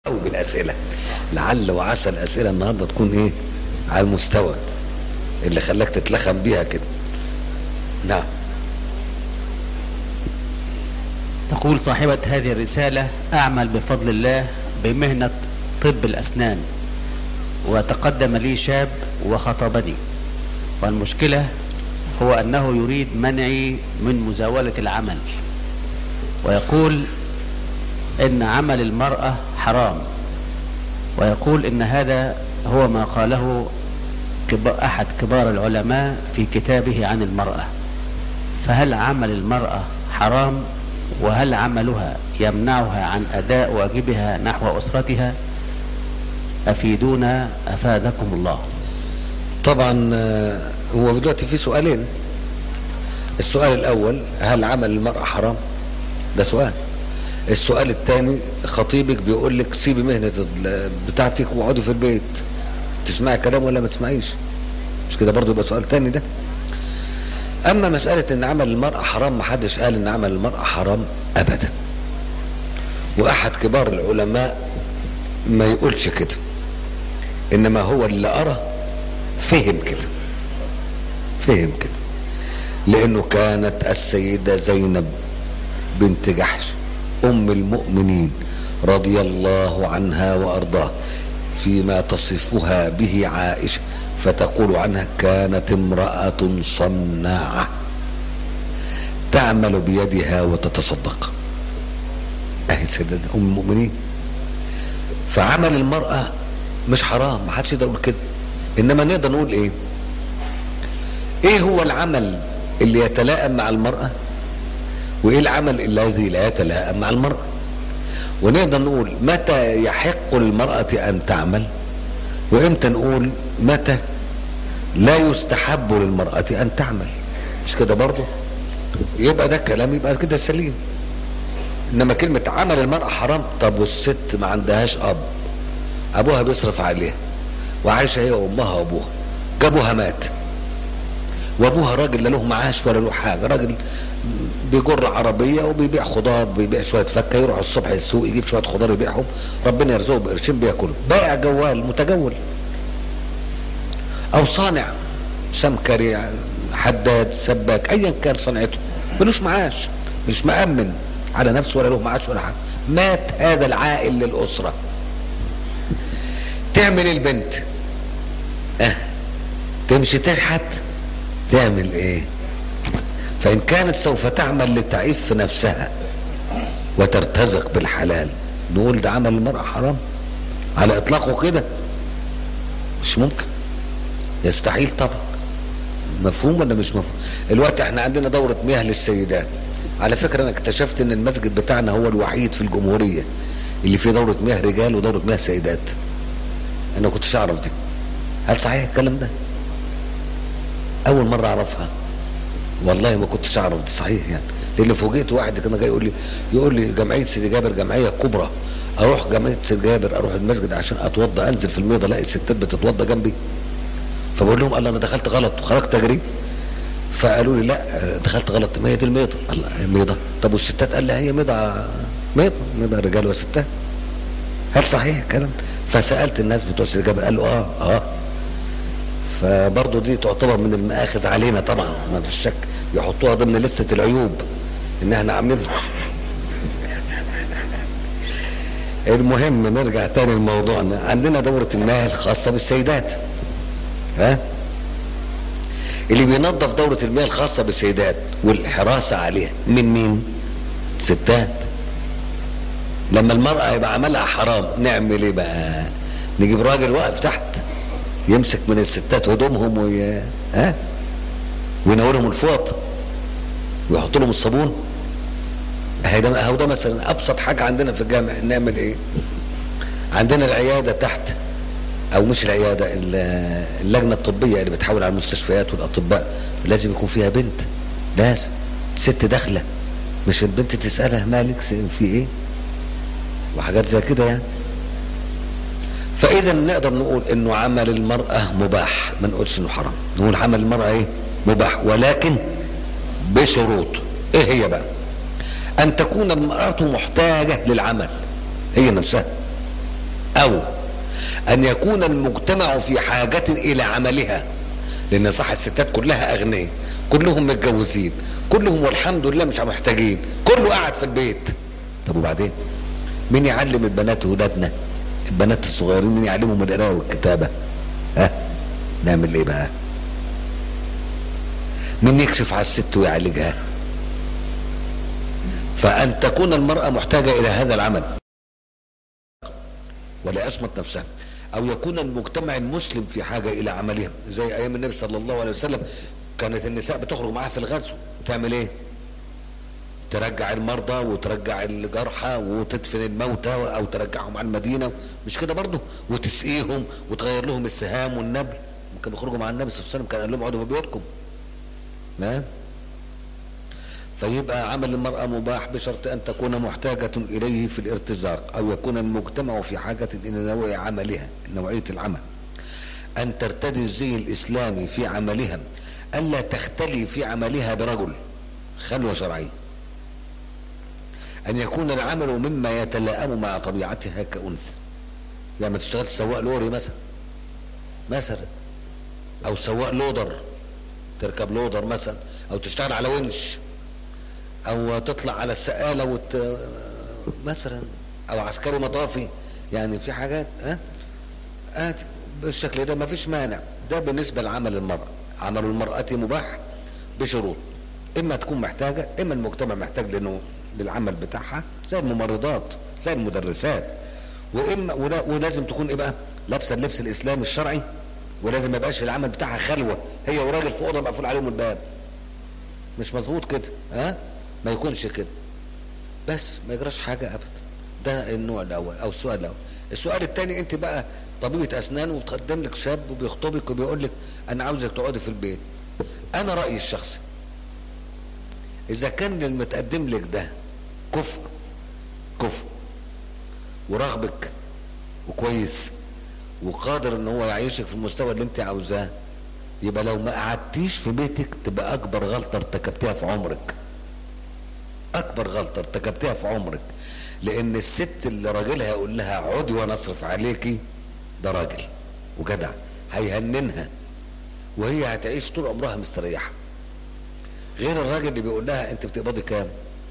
قوي بالاسئله لعل وعسى الاسئله النهارده تكون ايه على المستوى اللي خلاك تتلخم بيها كده نعم تقول صاحبة هذه الرسالة أعمل بفضل الله بمهنة طب الأسنان وتقدم لي شاب وخطبني والمشكلة هو أنه يريد منعي من مزاولة العمل ويقول إن عمل المرأة حرام ويقول إن هذا هو ما قاله كبا- أحد كبار العلماء في كتابه عن المرأة فهل عمل المرأة حرام وهل عملها يمنعها عن أداء واجبها نحو أسرتها أفيدونا أفادكم الله طبعا آه، هو دلوقتي في سؤالين السؤال الاول هل عمل المرأة حرام ده سؤال السؤال الثاني خطيبك بيقول لك سيبي مهنة ال- بتاعتك واقعدي في البيت تسمعي كلام ولا ما تسمعيش مش كده برضو يبقى سؤال تاني ده اما مسألة ان عمل المرأة حرام محدش قال ان عمل المرأة حرام ابدا واحد كبار العلماء ما يقولش كده انما هو اللي ارى فهم كده فهم كده لانه كانت السيدة زينب بنت جحش ام المؤمنين رضي الله عنها وارضاها فيما تصفها به عائشة فتقول عنها كانت امرأة صناعة تعمل بيدها وتتصدق اهي سيدة ام المؤمنين فعمل المرأة مش حرام ما حدش يقدر يقول كده انما نقدر نقول ايه ايه هو العمل اللي يتلائم مع المرأة وايه العمل الذي لا يتلائم مع المرأة ونقدر نقول متى يحق للمرأة ان تعمل وامتى نقول متى لا يستحب للمرأة ان تعمل مش كده برضه يبقى ده كلام يبقى كده سليم انما كلمة عمل المرأة حرام طب والست ما عندهاش اب ابوها بيصرف عليها وعايشة هي وامها وابوها جابوها مات وابوها راجل لا له معاش ولا له حاجه راجل بيجر عربيه وبيبيع خضار بيبيع شويه فكه يروح الصبح السوق يجيب شويه خضار يبيعهم ربنا يرزقه بقرشين بياكلهم بائع جوال متجول او صانع سمكري حداد سباك ايا كان صنعته ملوش معاش مش مأمن على نفسه ولا له معاش ولا حاجه مات هذا العائل للاسره تعمل إيه البنت اه تمشي تشحت تعمل ايه فان كانت سوف تعمل لتعيف في نفسها وترتزق بالحلال نقول ده عمل المرأة حرام على اطلاقه كده مش ممكن يستحيل طبعا مفهوم ولا مش مفهوم الوقت احنا عندنا دورة مياه للسيدات على فكرة انا اكتشفت ان المسجد بتاعنا هو الوحيد في الجمهورية اللي فيه دورة مياه رجال ودورة مياه سيدات انا كنتش اعرف دي هل صحيح الكلام ده اول مره اعرفها والله ما كنتش اعرف دي صحيح يعني لان فوجئت واحد كان جاي يقول لي يقول لي جمعيه سيدي جابر جمعيه كبرى اروح جمعيه سيدي جابر اروح المسجد عشان اتوضى انزل في الميضه الاقي الستات بتتوضى جنبي فبقول لهم الله انا دخلت غلط وخرجت اجري فقالوا لي لا دخلت غلط ما هي دي الميضه الله هي ميضه طب والستات قال لي هي ميضه ميضه ميضه رجال وستات هل صحيح الكلام فسالت الناس بتوع سيدي جابر قالوا اه اه فبرضه دي تعتبر من المآخذ علينا طبعا ما فيش شك يحطوها ضمن لستة العيوب ان احنا عاملين المهم نرجع تاني لموضوعنا عندنا دورة المياه الخاصة بالسيدات ها اللي بينظف دورة المياه الخاصة بالسيدات والحراسة عليها من مين ستات لما المرأة يبقى عملها حرام نعمل ايه بقى نجيب راجل واقف تحت يمسك من الستات هدومهم وي... ها وينورهم الفوط ويحط لهم الصابون اهي ده اهو ده مثلا ابسط حاجه عندنا في الجامع نعمل ايه عندنا العياده تحت او مش العياده ال- اللجنه الطبيه اللي بتحول على المستشفيات والاطباء لازم يكون فيها بنت لازم ست داخله مش البنت تسالها مالك في ايه وحاجات زي كده يعني فاذا نقدر نقول انه عمل المرأة مباح ما نقولش انه حرام نقول عمل المرأة ايه مباح ولكن بشروط ايه هي بقى ان تكون المرأة محتاجة للعمل هي نفسها او ان يكون المجتمع في حاجة الى عملها لان صح الستات كلها اغنياء كلهم متجوزين كلهم والحمد لله مش محتاجين كله قاعد في البيت طب وبعدين مين يعلم البنات ولادنا البنات الصغيرين مين يعلمهم القراءة والكتابة ها نعمل ايه بقى مين يكشف على الست ويعالجها فأن تكون المرأة محتاجة إلى هذا العمل ولا يصمت نفسها أو يكون المجتمع المسلم في حاجة إلى عملها زي أيام النبي صلى الله عليه وسلم كانت النساء بتخرج معاها في الغزو وتعمل إيه؟ ترجع المرضى وترجع الجرحى وتدفن الموتى أو ترجعهم على المدينة مش كده برضه وتسقيهم وتغير لهم السهام والنبل ممكن يخرجوا مع النبي صلى الله عليه وسلم كان قال لهم اقعدوا في بيوتكم ما فيبقى عمل المرأة مباح بشرط أن تكون محتاجة إليه في الارتزاق أو يكون المجتمع في حاجة إلى نوع عملها نوعية العمل أن ترتدي الزي الإسلامي في عملها ألا تختلي في عملها برجل خلوة شرعية أن يكون العمل مما يتلائم مع طبيعتها كأنثى يعني ما تشتغلش سواق لوري مثلا مثلا أو سواق لودر تركب لودر مثلا أو تشتغل على ونش او تطلع على السقاله وت... مثلا او عسكري مطافي يعني في حاجات ها آه بالشكل ده ما فيش مانع ده بالنسبه لعمل المراه عمل المراه مباح بشروط اما تكون محتاجه اما المجتمع محتاج لانه للعمل بتاعها زي الممرضات زي المدرسات واما ولا ولازم تكون ايه بقى لابسه اللبس الاسلامي الشرعي ولازم ما يبقاش العمل بتاعها خلوه هي وراجل في اوضه مقفول عليهم الباب مش مظبوط كده ها ما يكونش كده بس ما يجراش حاجة أبدا ده النوع الأول أو السؤال الأول السؤال الثاني أنت بقى طبيبة أسنان وتقدم لك شاب وبيخطبك وبيقول لك أنا عاوزك تقعدي في البيت أنا رأيي الشخصي إذا كان المتقدم لك ده كفء كفء ورغبك وكويس وقادر ان هو يعيشك في المستوى اللي انت عاوزاه يبقى لو ما قعدتيش في بيتك تبقى اكبر غلطه ارتكبتيها في عمرك اكبر غلطه ارتكبتيها في عمرك لان الست اللي راجلها يقول لها اقعدي وانا اصرف عليكي ده راجل وجدع هيهننها وهي هتعيش طول عمرها مستريحه غير الراجل اللي بيقول لها انت بتقبضي كام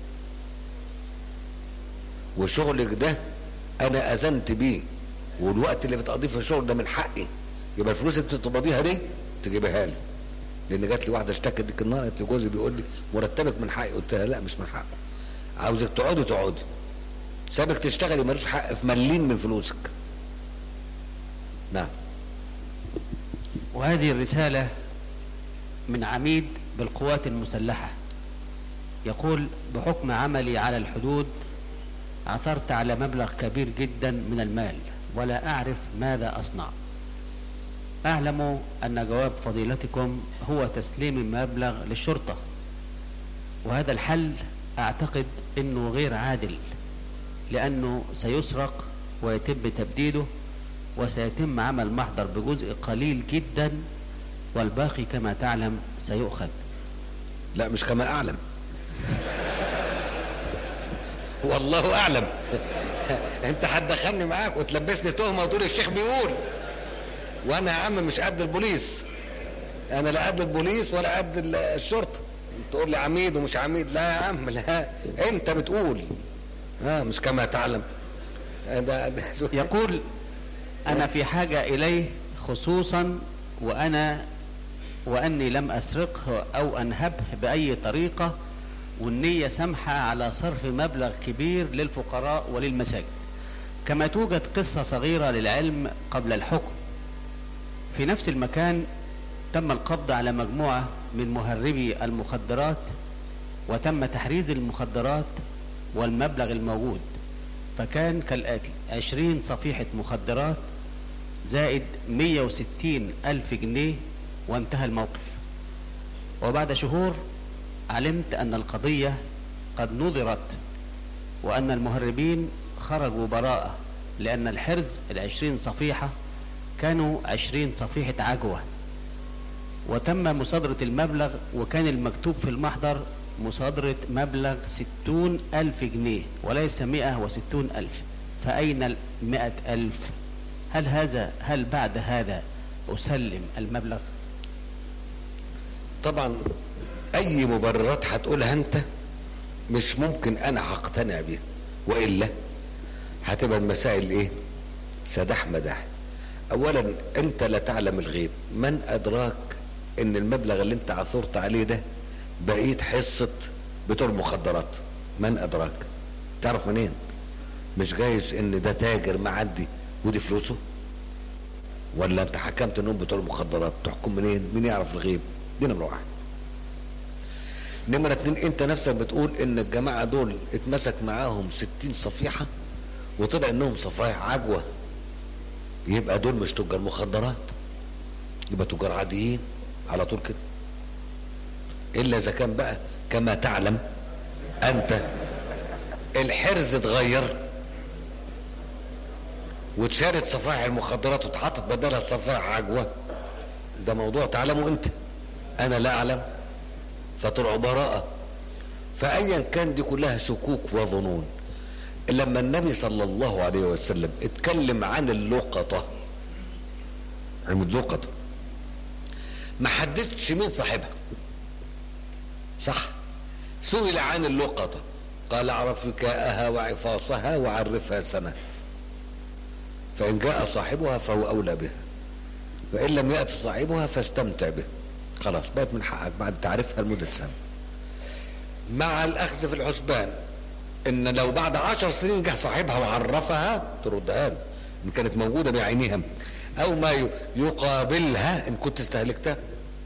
وشغلك ده انا اذنت بيه والوقت اللي بتقضيه في الشغل ده من حقي يبقى الفلوس اللي بتقبضيها دي تجيبها لي لان جات لي واحده اشتكت ديك النهار قالت لي جوزي بيقول لي مرتبك من حقي قلت لها لا مش من حقه عاوزك تقعدي تقعدي سابك تشتغلي ملوش حق في مليين من فلوسك نعم وهذه الرسالة من عميد بالقوات المسلحة يقول بحكم عملي على الحدود عثرت على مبلغ كبير جدا من المال ولا أعرف ماذا أصنع أعلم أن جواب فضيلتكم هو تسليم المبلغ للشرطة وهذا الحل أعتقد أنه غير عادل لأنه سيسرق ويتم تبديله وسيتم عمل محضر بجزء قليل جدا والباقي كما تعلم سيؤخذ لا مش كما اعلم والله اعلم انت هتدخلني معاك وتلبسني تهمه وتقول الشيخ بيقول وانا يا عم مش قد البوليس انا لا قد البوليس ولا قد ال- الشرطه تقول لي عميد ومش عميد لا يا عم لا انت بتقول ها مش كما تعلم ده, ده يقول أنا في حاجة إليه خصوصا وأنا وأني لم أسرقه أو أنهبه بأي طريقة والنية سمحة على صرف مبلغ كبير للفقراء وللمساجد كما توجد قصة صغيرة للعلم قبل الحكم في نفس المكان تم القبض على مجموعة من مهربي المخدرات وتم تحريز المخدرات والمبلغ الموجود فكان كالآتي عشرين صفيحة مخدرات زائد مية وستين ألف جنيه وانتهى الموقف وبعد شهور علمت أن القضية قد نظرت وأن المهربين خرجوا براءة لأن الحرز العشرين صفيحة كانوا عشرين صفيحة عجوة وتم مصادرة المبلغ وكان المكتوب في المحضر مصادرة مبلغ ستون ألف جنيه وليس مئة وستون ألف فأين المئة ألف هل هذا هل بعد هذا أسلم المبلغ طبعا اي مبررات هتقولها انت مش ممكن انا هقتنع بيها والا هتبقى المسائل ايه سداح مداح اولا انت لا تعلم الغيب من ادراك ان المبلغ اللي انت عثرت عليه ده بقيت حصة بتوع المخدرات من ادراك تعرف منين مش جايز ان ده تاجر معدي ودي فلوسه ولا انت حكمت انهم بتوع المخدرات تحكم منين مين يعرف الغيب دي نمرة واحد نمرة اتنين انت نفسك بتقول ان الجماعة دول اتمسك معاهم ستين صفيحة وطلع انهم صفايح عجوة يبقى دول مش تجار مخدرات يبقى تجار عاديين على طول كده الا اذا كان بقى كما تعلم انت الحرز اتغير واتشالت صفائح المخدرات واتحطت بدلها صفائح عجوة ده موضوع تعلمه انت انا لا اعلم فطلعوا براءة فايا كان دي كلها شكوك وظنون لما النبي صلى الله عليه وسلم اتكلم عن اللقطة عن اللقطة ما حددش مين صاحبها صح سئل عن اللقطة قال اعرف وكاءها وعفاصها وعرفها سنة فإن جاء صاحبها فهو أولى بها وإن لم يأتي صاحبها فاستمتع بها خلاص بقت من حقك بعد تعرفها لمدة سنة مع الأخذ في الحسبان إن لو بعد عشر سنين جه صاحبها وعرفها تردها له إن كانت موجودة بعينها أو ما يقابلها إن كنت استهلكتها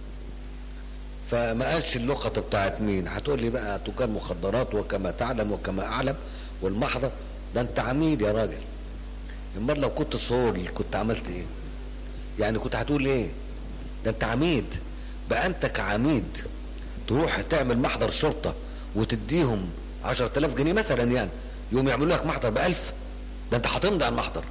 فما قالش اللقطة بتاعت مين هتقول لي بقى تجار مخدرات وكما تعلم وكما أعلم والمحضر ده أنت عميد يا راجل امال لو كنت صور كنت عملت ايه يعني كنت هتقول ايه ده انت عميد بقى انت كعميد تروح تعمل محضر شرطة وتديهم عشرة آلاف جنيه مثلا يعني يوم يعملوا لك محضر بألف ده انت هتمضي على المحضر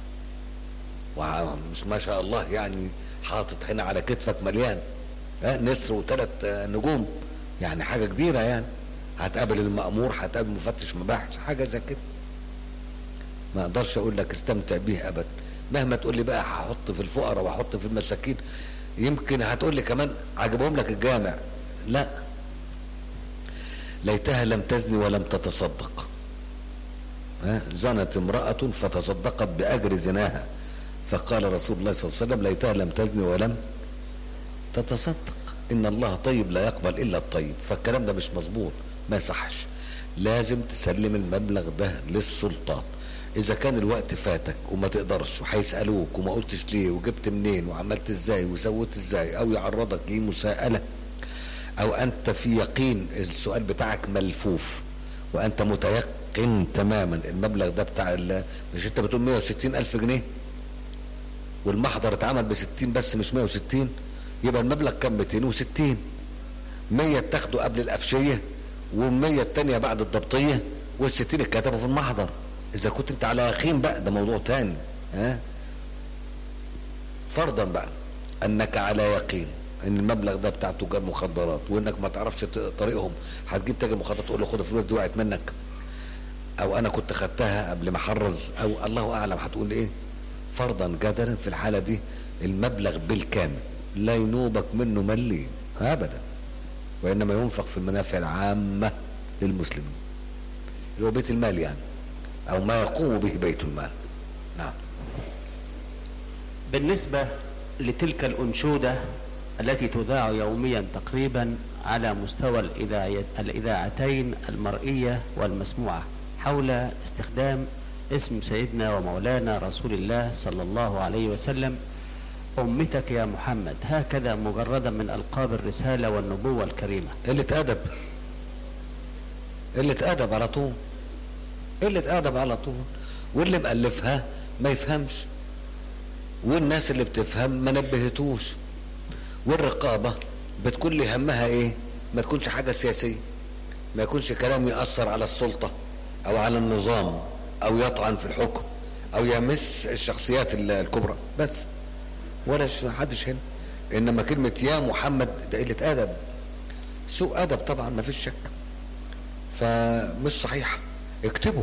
ومش ما شاء الله يعني حاطط هنا على كتفك مليان ها نسر وثلاث نجوم يعني حاجة كبيرة يعني هتقابل المأمور هتقابل مفتش مباحث حاجة زي كده ما اقدرش اقول لك استمتع بيه ابدا مهما تقول لي بقى هحط في الفقراء واحط في المساكين يمكن هتقول لي كمان عجبهم لك الجامع لا ليتها لم تزني ولم تتصدق ها زنت امرأة فتصدقت بأجر زناها فقال رسول الله صلى الله عليه وسلم ليتها لم تزني ولم تتصدق إن الله طيب لا يقبل إلا الطيب فالكلام ده مش مظبوط ما يصحش لازم تسلم المبلغ ده للسلطات اذا كان الوقت فاتك وما تقدرش وهيسالوك وما قلتش ليه وجبت منين وعملت ازاي وسويت ازاي او يعرضك لمساءله او انت في يقين السؤال بتاعك ملفوف وانت متيقن تماما المبلغ ده بتاع مش انت بتقول 160 الف جنيه والمحضر اتعمل ب 60 بس مش 160 يبقى المبلغ كان 260 100 تاخده قبل القفشيه وال100 الثانيه بعد الضبطيه وال60 اتكتبوا في المحضر اذا كنت انت على يقين بقى ده موضوع تاني ها فرضا بقى انك على يقين ان المبلغ ده بتاع تجار مخدرات وانك ما تعرفش طريقهم هتجيب تاجر مخدرات تقول له خد الفلوس دي وقعت منك او انا كنت خدتها قبل ما احرز او الله اعلم هتقول ايه فرضا جدلا في الحاله دي المبلغ بالكامل لا ينوبك منه مليم ابدا وانما ينفق في المنافع العامه للمسلمين اللي هو بيت المال يعني او ما يقوم به بيت المال نعم بالنسبة لتلك الأنشودة التي تذاع يوميا تقريبا على مستوى الإذاعي- الإذاعتين المرئية والمسموعة حول استخدام اسم سيدنا ومولانا رسول الله صلى الله عليه وسلم أمتك يا محمد هكذا مجردا من ألقاب الرسالة والنبوة الكريمة قلة أدب قلة أدب على طول قلة أدب على طول واللي مألفها ما يفهمش والناس اللي بتفهم ما نبهتوش والرقابة بتكون لي همها ايه ما تكونش حاجة سياسية ما يكونش كلام يأثر على السلطة او على النظام او يطعن في الحكم او يمس الشخصيات ال- الكبرى بس ولا ش- حدش هنا انما كلمة يا محمد ده قلة ادب سوء ادب طبعا ما فيش شك فمش صحيح اكتبوا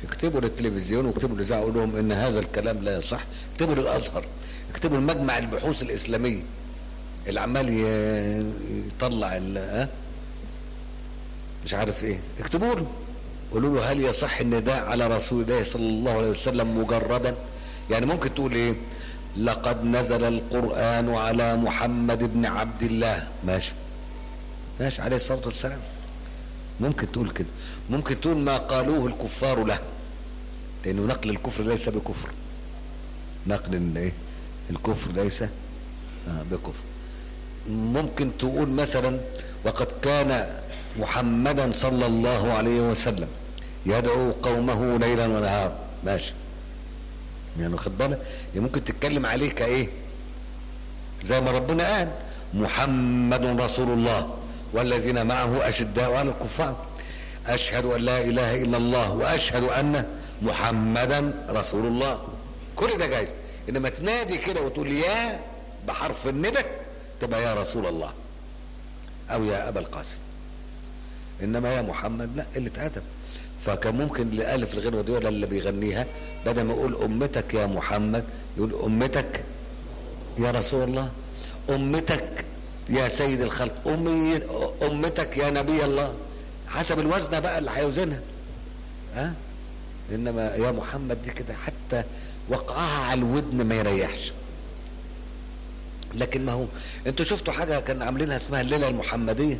اكتبوا للتلفزيون واكتبوا للاذاعه قول لهم ان هذا الكلام لا يصح اكتبوا للازهر اكتبوا لمجمع البحوث الاسلاميه اللي عمال ي- يطلع ال- ها مش عارف ايه اكتبوا له قولوا له هل يصح النداء على رسول الله صلى الله عليه وسلم مجردا يعني ممكن تقول ايه لقد نزل القرآن على محمد بن عبد الله ماشي ماشي عليه الصلاة والسلام ممكن تقول كده ممكن تقول ما قالوه الكفار له لأنه نقل الكفر ليس بكفر نقل ال- ايه الكفر ليس آه بكفر ممكن تقول مثلا وقد كان محمدا صلى الله عليه وسلم يدعو قومه ليلا ونهارا ماشي يعني واخد بالك يعني ممكن تتكلم عليه كايه زي ما ربنا قال محمد رسول الله والذين معه اشداء على الكفار اشهد ان لا اله الا الله واشهد ان محمدا رسول الله كل ده جايز انما تنادي كده وتقول يا بحرف الندى تبقى يا رسول الله او يا ابا القاسم انما يا محمد لا قله ادب فكان ممكن اللي الف الغنوه دي ولا اللي بيغنيها بدل ما يقول امتك يا محمد يقول امتك يا رسول الله امتك يا سيد الخلق امي امتك يا نبي الله حسب الوزن بقى اللي هيوزنها ها انما يا محمد دي كده حتى وقعها على الودن ما يريحش لكن ما هو انتوا شفتوا حاجه كان عاملينها اسمها الليله المحمديه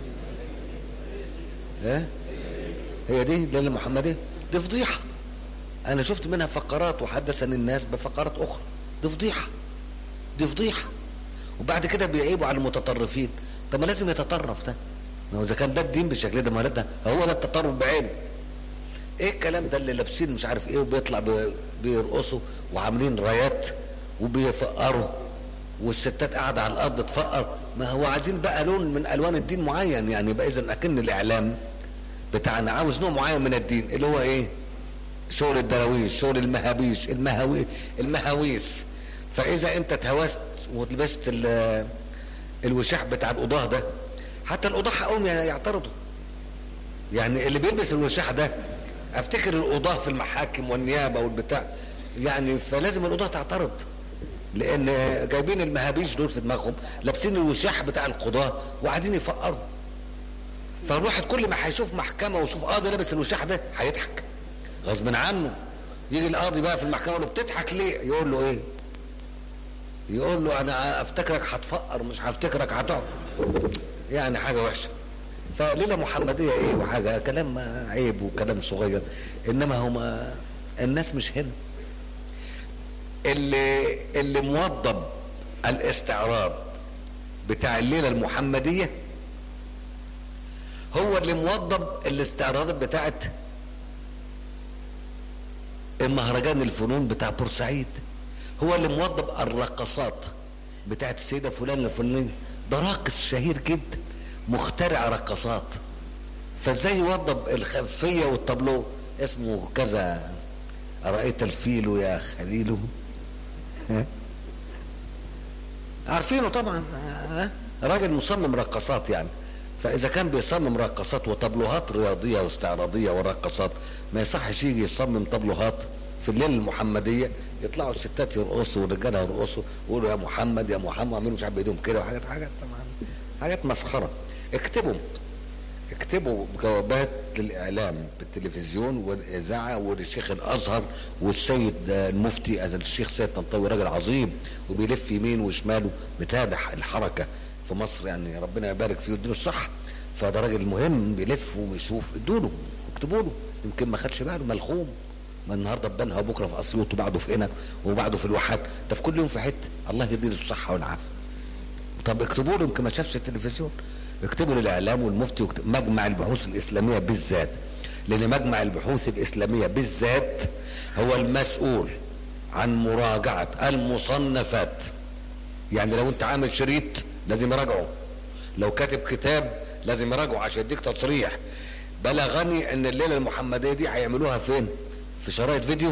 ها هي دي الليله المحمديه دي فضيحه انا شفت منها فقرات وحدثني الناس بفقرات اخرى دي فضيحه دي فضيحه وبعد كده بيعيبوا على المتطرفين طب ما لازم يتطرف ده ما هو اذا كان ده الدين بالشكل ده ما هو ده هو ده التطرف بعينه ايه الكلام ده اللي لابسين مش عارف ايه وبيطلع بي- بيرقصوا وعاملين رايات وبيفقروا والستات قاعده على الارض تفقر ما هو عايزين بقى لون من الوان الدين معين يعني يبقى اذا اكن الاعلام بتاعنا عاوز نوع معين من الدين اللي هو ايه شغل الدراويش شغل المهابيش المهاوي المهاويس فاذا انت اتهوست ولبست ال- الوشاح بتاع القضاه ده حتى القضاه حقهم يعترضوا يعني اللي بيلبس الوشاح ده افتكر القضاه في المحاكم والنيابه والبتاع يعني فلازم القضاه تعترض لان جايبين المهابيش دول في دماغهم لابسين الوشاح بتاع القضاه وقاعدين يفقروا فالواحد كل ما هيشوف محكمه ويشوف قاضي لابس الوشاح ده هيضحك غصب عنه يجي القاضي بقى في المحكمه يقول له بتضحك ليه يقول له ايه يقول له انا افتكرك هتفقر مش هفتكرك هتقعد يعني حاجه وحشه فليله محمديه ايه وحاجه كلام عيب وكلام صغير انما هما الناس مش هنا اللي اللي موضب الاستعراض بتاع الليله المحمديه هو اللي موضب الاستعراضات بتاعت المهرجان الفنون بتاع بورسعيد هو اللي موضب الرقصات بتاعت السيدة فلان الفلانية ده راقص شهير جدا مخترع رقصات فازاي يوضب الخلفية والطابلو اسمه كذا أرأيت الفيل يا خليل ها؟ عارفينه طبعا ها؟ راجل مصمم رقصات يعني فاذا كان بيصمم رقصات وطابلوهات رياضيه واستعراضيه ورقصات ما يصحش يجي يصمم طابلوهات في الليله المحمديه يطلعوا الستات يرقصوا والرجاله يرقصوا ويقولوا يا محمد يا محمد يعملوا مش عارف بايدهم كده وحاجات حاجات طبعا حاجات مسخره اكتبوا اكتبوا جوابات للاعلام بالتلفزيون والاذاعه وللشيخ الازهر والسيد المفتي هذا الشيخ سيد طنطاوي راجل عظيم وبيلف يمين وشماله متابع الحركه في مصر يعني ربنا يبارك فيه ويديله الصحه فده راجل مهم بيلف وبيشوف ادوا له اكتبوا له يمكن ما خدش باله ملخوم ما النهارده في بنها وبكره في اسيوط وبعده في هنا وبعده في الواحات ده في كل يوم في حته الله يديله الصحه والعافيه طب اكتبوا له يمكن ما شافش التلفزيون اكتبوا للاعلام والمفتي واكتب- مجمع البحوث الاسلاميه بالذات لان مجمع البحوث الاسلاميه بالذات هو المسؤول عن مراجعه المصنفات يعني لو انت عامل شريط لازم يراجعه لو كاتب كتاب لازم يراجعه عشان يديك تصريح بلغني ان الليله المحمديه دي هيعملوها فين في شرايط فيديو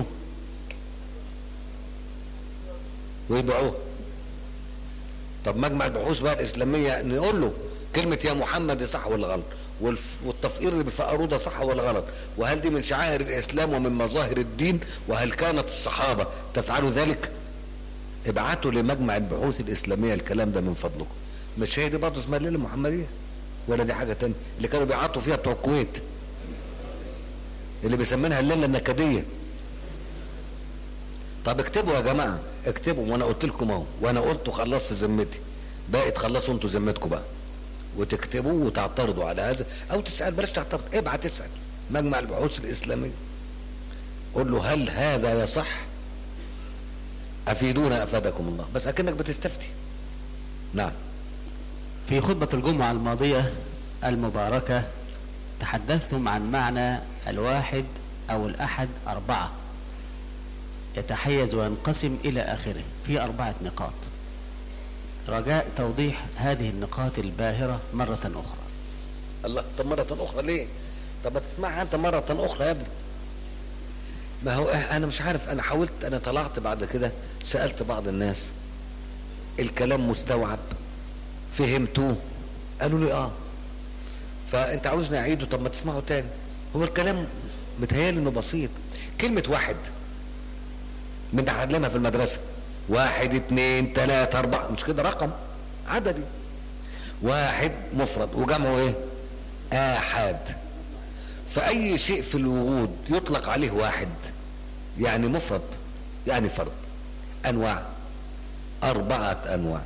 ويبيعوها طب مجمع البحوث بقى الاسلاميه نقول له كلمه يا محمد دي صح ولا غلط والف- والتفقير اللي بيفقروه ده صح ولا غلط وهل دي من شعائر الاسلام ومن مظاهر الدين وهل كانت الصحابه تفعل ذلك ابعتوا لمجمع البحوث الاسلاميه الكلام ده من فضلكم مش هي دي برضه اسمها الليله المحمديه ولا دي حاجه تانية اللي كانوا بيعطوا فيها بتوع الكويت اللي بيسمينها الليله النكديه طب اكتبوا يا جماعه اكتبوا وانا قلت لكم اهو وانا قلت وخلصت ذمتي باقي تخلصوا انتوا ذمتكم بقى وتكتبوا وتعترضوا على هذا او تسال بلاش تعترض ابعت اسال مجمع البحوث الاسلاميه قول له هل هذا يصح افيدونا افادكم الله بس اكنك بتستفتي نعم في خطبة الجمعة الماضية المباركة تحدثتم عن معنى الواحد أو الأحد أربعة يتحيز وينقسم إلى آخره في أربعة نقاط رجاء توضيح هذه النقاط الباهرة مرة أخرى الله طب مرة أخرى ليه؟ طب ما تسمعها أنت مرة أخرى يا ابني ما هو إيه، أنا مش عارف أنا حاولت أنا طلعت بعد كده سألت بعض الناس الكلام مستوعب فهمتوه قالوا لي اه فانت عاوزني اعيده طب ما تسمعه تاني هو الكلام متهيألي انه بسيط كلمة واحد بنتعلمها في المدرسة واحد اتنين تلاتة اربعة مش كده رقم عددي واحد مفرد وجمعه ايه احد فاي شيء في الوجود يطلق عليه واحد يعني مفرد يعني فرد انواع اربعة انواع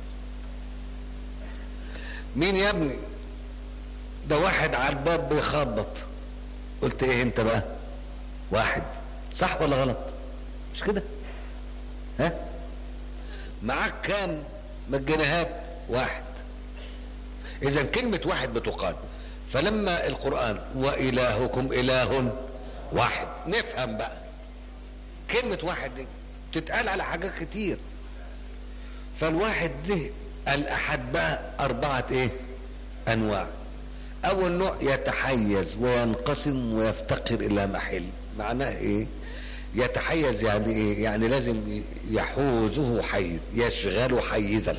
مين يا ابني ده واحد على الباب بيخبط قلت ايه انت بقى واحد صح ولا غلط مش كده ها معاك كام من الجنيهات واحد اذا كلمة واحد بتقال فلما القرآن وإلهكم إله واحد نفهم بقى كلمة واحد دي بتتقال على حاجات كتير فالواحد ده الأحد بقى أربعة إيه أنواع أول نوع يتحيز وينقسم ويفتقر إلى محل معناه إيه يتحيز يعني إيه يعني لازم يحوزه حيز يشغل حيزا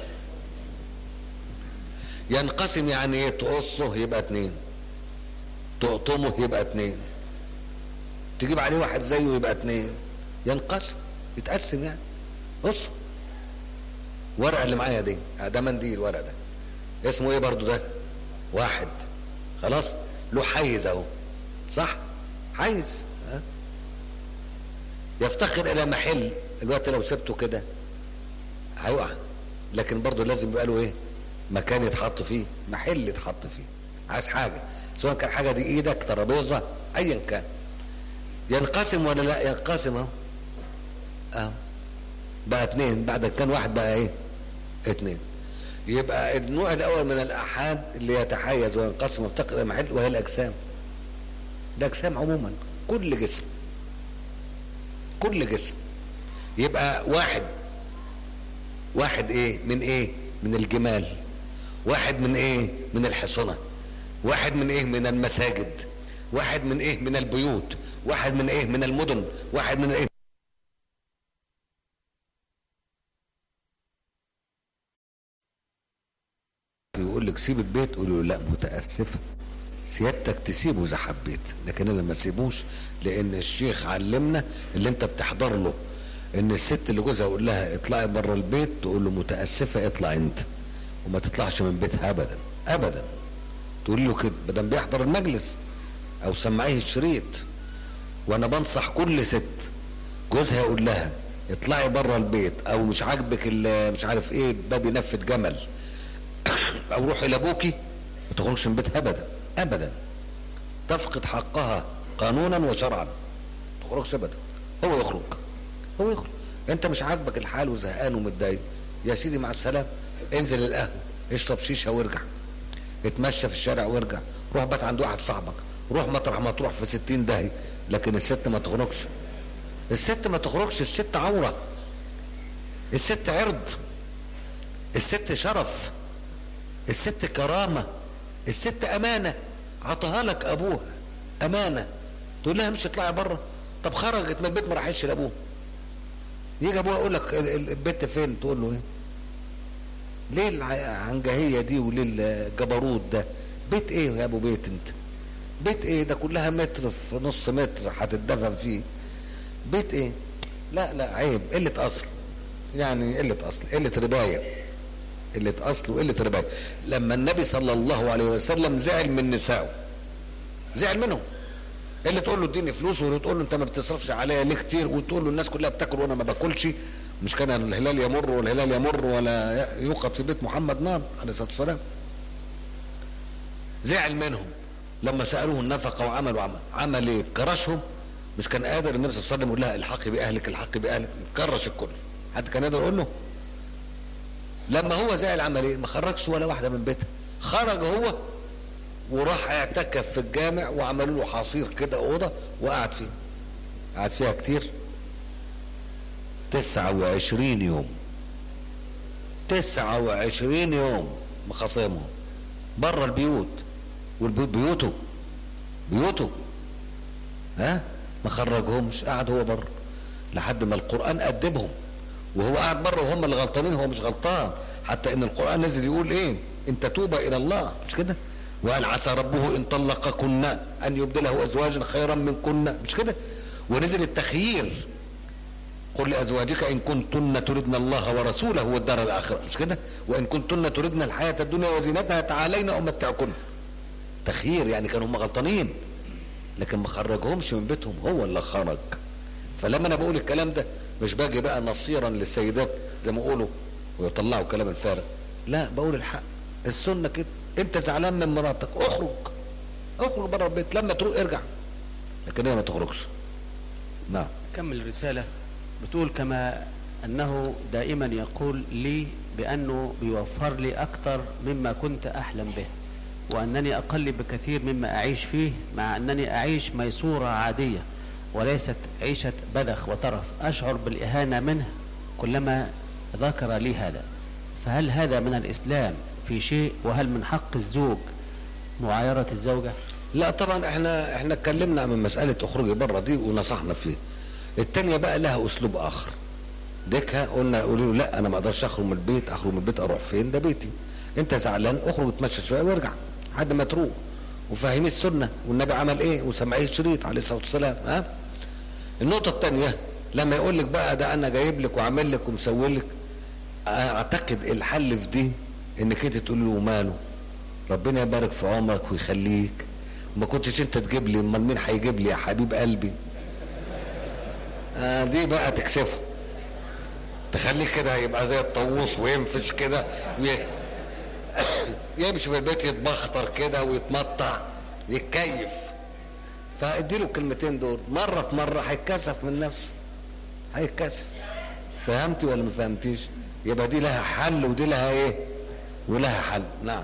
ينقسم يعني ايه تقصه يبقى اتنين تقطمه يبقى اتنين تجيب عليه واحد زيه يبقى اتنين ينقسم يتقسم يعني قصه ورقه اللي معايا دي ده منديل الورق ده اسمه ايه برضو ده واحد خلاص له حيز اهو صح حيز ها يفتقر الى محل الوقت لو سبته كده هيقع لكن برضو لازم يبقى له ايه مكان يتحط فيه محل يتحط فيه عايز حاجه سواء كان حاجه دي ايدك ترابيزه ايا كان ينقسم ولا لا ينقسم اهو اهو بقى اتنين بعد كان واحد بقى ايه اتنين يبقى النوع الاول من الاحاد اللي يتحيز وينقسم ويفتقر الى محل وهي الاجسام الاجسام عموما كل جسم كل جسم يبقى واحد واحد ايه من ايه من الجمال واحد من ايه من الحصنة واحد من ايه من المساجد واحد من ايه من البيوت واحد من ايه من المدن واحد من ايه يقول لك سيب البيت قول له لا متاسف سيادتك تسيبه اذا حبيت لكن انا ما اسيبوش لان الشيخ علمنا اللي انت بتحضر له ان الست اللي جوزها يقول لها اطلعي بره البيت تقول له متاسفه اطلع انت وما تطلعش من بيتها ابدا ابدا تقول له كده بدل بيحضر المجلس او سمعيه الشريط وانا بنصح كل ست جوزها يقول لها اطلعي بره البيت او مش عاجبك ال- مش عارف ايه باب ينفذ جمل او روحي لابوكي ما تخرجش من بيتها ابدا ابدا تفقد حقها قانونا وشرعا ما تخرجش ابدا هو يخرج هو يخرج انت مش عاجبك الحال وزهقان ومتضايق يا سيدي مع السلامه انزل القهوه اشرب شيشه وارجع اتمشى في الشارع وارجع روح بات عند واحد صاحبك روح مطرح ما تروح في ستين داهية لكن الست ما تخرجش الست ما تخرجش الست عورة الست عرض الست شرف الست كرامة الست أمانة عطاها لك أبوها أمانة تقول لها مش اطلعي بره طب خرجت من البيت ما راحتش لأبوها يجي أبوها يقول لك ال- ال- البت فين تقول له إيه ليه العنجهية دي وليه الجبروت ده بيت ايه يا ابو بيت انت بيت ايه ده كلها متر في نص متر هتتدفن فيه بيت ايه لا لا عيب قلة اصل يعني قلة اصل قلة رباية قلة اصل وقلة رباية لما النبي صلى الله عليه وسلم زعل من نسائه زعل منهم اللي تقول له اديني فلوس واللي تقول له انت ما بتصرفش عليا ليه كتير وتقول له الناس كلها بتاكل وانا ما باكلش مش كان الهلال يمر والهلال يمر ولا يوقد في بيت محمد نار عليه الصلاه والسلام زعل منهم لما سالوه النفقه وعمل وعمل عمل ايه كرشهم مش كان قادر النبي صلى الله عليه وسلم يقول لها الحقي باهلك الحقي باهلك كرش الكل حد كان قادر يقول له لما هو زعل عمل ايه ما خرجش ولا واحده من بيتها خرج هو وراح اعتكف في الجامع وعملوا له حصير كده اوضه وقعد فيه قعد فيها كتير تسعة وعشرين يوم تسعة وعشرين يوم مخاصمهم بره البيوت والبيوت بيوته بيوته ها ما خرجهمش قعد هو بره لحد ما القرآن أدبهم وهو قاعد بره وهم اللي غلطانين هو مش غلطان حتى ان القرآن نزل يقول ايه ان تتوبا الى الله مش كده وقال عسى ربه ان طلقكن ان يبدله ازواجا خيرا منكن مش كده ونزل التخيير قل لازواجك ان كنتن تردن الله ورسوله والدار الاخره مش كده وان كنتن تردن الحياه الدنيا وزينتها تعالين امتعكن تخيير يعني كانوا هم غلطانين لكن ما خرجهمش من بيتهم هو اللي خرج فلما انا بقول الكلام ده مش باجي بقى نصيرا للسيدات زي ما يقولوا ويطلعوا كلام الفارغ لا بقول الحق السنه كده انت زعلان من مراتك اخرج اخرج بره البيت لما تروح ارجع لكن هي ما تخرجش نعم كمل الرسالة بتقول كما أنه دائما يقول لي بأنه بيوفر لي أكثر مما كنت أحلم به وأنني أقل بكثير مما أعيش فيه مع أنني أعيش ميسورة عادية وليست عيشة بذخ وترف أشعر بالإهانة منه كلما ذكر لي هذا فهل هذا من الإسلام في شيء وهل من حق الزوج معايرة الزوجة لا طبعا احنا احنا اتكلمنا عن مساله اخرجي بره دي ونصحنا فيه التانية بقى لها اسلوب اخر ديكها قلنا قولوا له لا انا ما اقدرش اخرج من البيت اخرج من البيت اروح فين ده بيتي انت زعلان اخرج اتمشى شويه وارجع لحد ما تروح وفاهمين السنه والنبي عمل ايه وسمعيه الشريط عليه الصلاه والسلام ها النقطه الثانيه لما يقول لك بقى ده انا جايب لك وعامل لك ومسوي لك اعتقد الحل في دي انك انت تقول له ماله ربنا يبارك في عمرك ويخليك ما كنتش انت تجيب لي امال مين هيجيب لي يا حبيب قلبي آه دي بقى تكسفه تخليه كده يبقى زي الطاووس وينفش كده وي- يمشي في البيت يتبختر كده ويتمطع يتكيف فاديله الكلمتين دول مره في مره هيتكسف من نفسه هيتكسف فهمتي ولا ما فهمتيش يبقى دي لها حل ودي لها ايه ولها حل نعم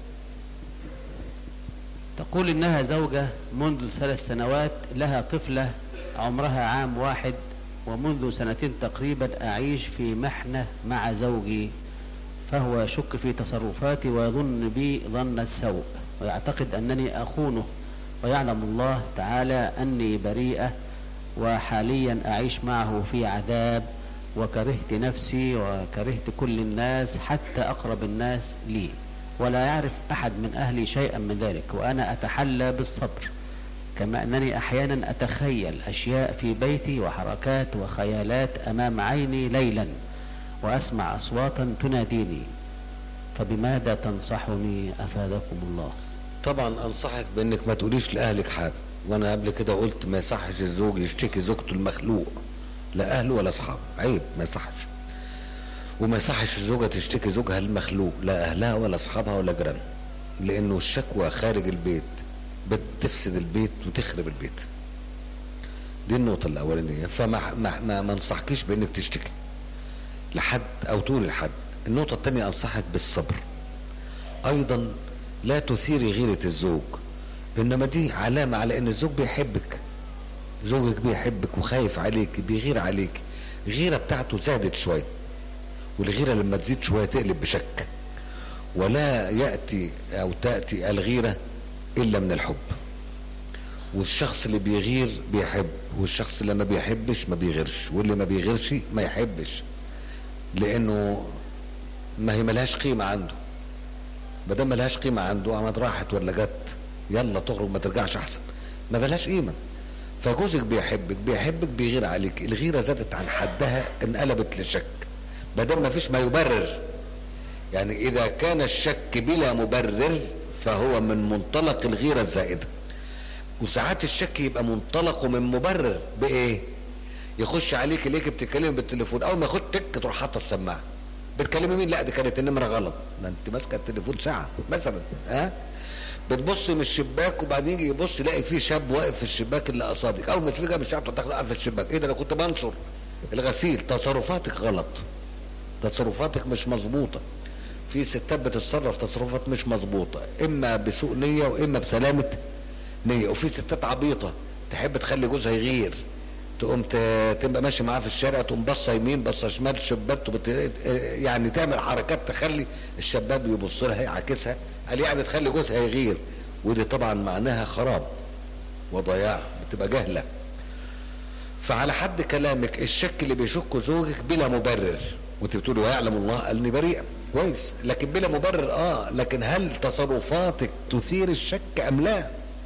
تقول إنها زوجة منذ ثلاث سنوات لها طفلة عمرها عام واحد ومنذ سنتين تقريبا أعيش في محنة مع زوجي فهو يشك في تصرفاتي ويظن بي ظن السوء ويعتقد أنني أخونه ويعلم الله تعالى أني بريئة وحاليا أعيش معه في عذاب وكرهت نفسي وكرهت كل الناس حتى أقرب الناس لي ولا يعرف أحد من أهلي شيئا من ذلك وأنا أتحلى بالصبر كما أنني أحيانا أتخيل أشياء في بيتي وحركات وخيالات أمام عيني ليلا وأسمع أصواتا تناديني فبماذا تنصحني أفادكم الله طبعا انصحك بانك ما تقوليش لاهلك حاجه وانا قبل كده قلت ما يصحش الزوج يشتكي زوجته المخلوق لا اهله ولا اصحابه عيب ما يصحش وما يصحش الزوجه تشتكي زوجها المخلوق لا اهلها ولا اصحابها ولا جيرانها لانه الشكوى خارج البيت بتفسد البيت وتخرب البيت دي النقطة الأولانية فما ما, ما, ما انصحكيش بإنك تشتكي لحد أو تقولي لحد النقطة الثانية أنصحك بالصبر أيضا لا تثيري غيرة الزوج إنما دي علامة على إن الزوج بيحبك زوجك بيحبك وخايف عليك بيغير عليك غيرة بتاعته زادت شوية والغيرة لما تزيد شوية تقلب بشك ولا يأتي أو تأتي الغيرة إلا من الحب والشخص اللي بيغير بيحب والشخص اللي ما بيحبش ما بيغيرش واللي ما بيغيرش ما يحبش لأنه ما هي ملهاش قيمة عنده ما دام ملهاش قيمه عنده قامت راحت ولا جت يلا تخرج ما ترجعش احسن ما بلاش قيمه فجوزك بيحبك بيحبك بيغير عليك الغيره زادت عن حدها انقلبت لشك ما دام ما فيش ما يبرر يعني اذا كان الشك بلا مبرر فهو من منطلق الغيره الزائده وساعات الشك يبقى منطلقه من مبرر بايه يخش عليك ليك بتتكلم بالتليفون اول ما يخش تك تروح حاطه السماعه بتكلمي مين لا دي كانت النمره غلط ده انت ماسكه التليفون ساعه مثلا ها بتبص من الشباك وبعدين يجي يبص يلاقي في شاب واقف في الشباك اللي قصادك اول ما تشوفيه جاي من الشارع تروح داخل قاعد في الشباك ايه ده انا كنت بنشر الغسيل تصرفاتك غلط تصرفاتك مش مظبوطه في ستات بتتصرف تصرفات مش مظبوطه اما بسوء نيه واما بسلامه نيه وفي ستات عبيطه تحب تخلي جوزها يغير تقوم ت- تبقى ماشي معاه في الشارع تقوم بصه يمين بصه شمال شباب بت... يعني تعمل حركات تخلي الشباب يبص لها يعاكسها قال يعني تخلي جوزها يغير ودي طبعا معناها خراب وضياع بتبقى جهله فعلى حد كلامك الشك اللي بيشكه زوجك بلا مبرر وانت بتقولي ويعلم الله اني بريئه كويس لكن بلا مبرر اه لكن هل تصرفاتك تثير الشك ام لا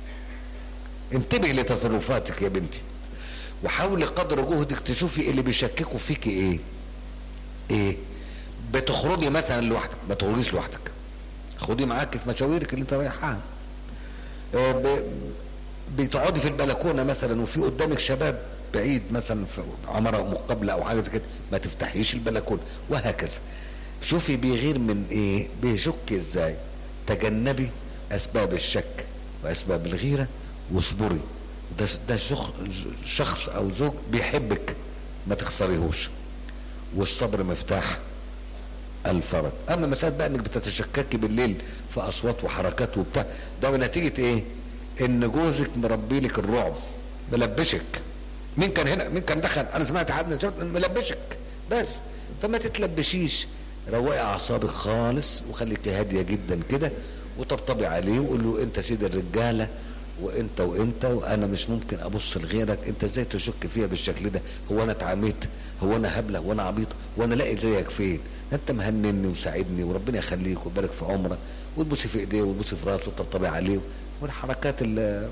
انتبهي لتصرفاتك يا بنتي وحاولي قدر جهدك تشوفي اللي بيشككوا فيك ايه ايه بتخرجي مثلا لوحدك ما تخرجيش لوحدك خدي معاك في مشاويرك اللي انت رايحاها آه، ب- بتقعدي في البلكونه مثلا وفي قدامك شباب بعيد مثلا في عماره مقابله او حاجه زي كده ما تفتحيش البلكونه وهكذا شوفي بيغير من ايه بيشك ازاي تجنبي اسباب الشك واسباب الغيره واصبري ده ده شخ- شخص او زوج بيحبك ما تخسريهوش والصبر مفتاح الفرج اما مسألة بقى انك بتتشككي بالليل في اصوات وحركات وبتاع ده نتيجة ايه ان جوزك مربي لك الرعب ملبشك مين كان هنا مين كان دخل انا سمعت حد شفت ملبشك بس فما تتلبشيش روقي اعصابك خالص وخليكي هاديه جدا كده وطبطبي عليه وقول له انت سيد الرجاله وانت وانت وانا مش ممكن ابص لغيرك انت ازاي تشك فيها بالشكل ده هو انا اتعاميت هو انا هبله وانا عبيط وانا لاقي زيك فين انت مهنني ومساعدني وربنا يخليك ويبارك في عمرك وتبوسي في ايديه وتبوسي في راسه وتطبطبي عليه والحركات اللي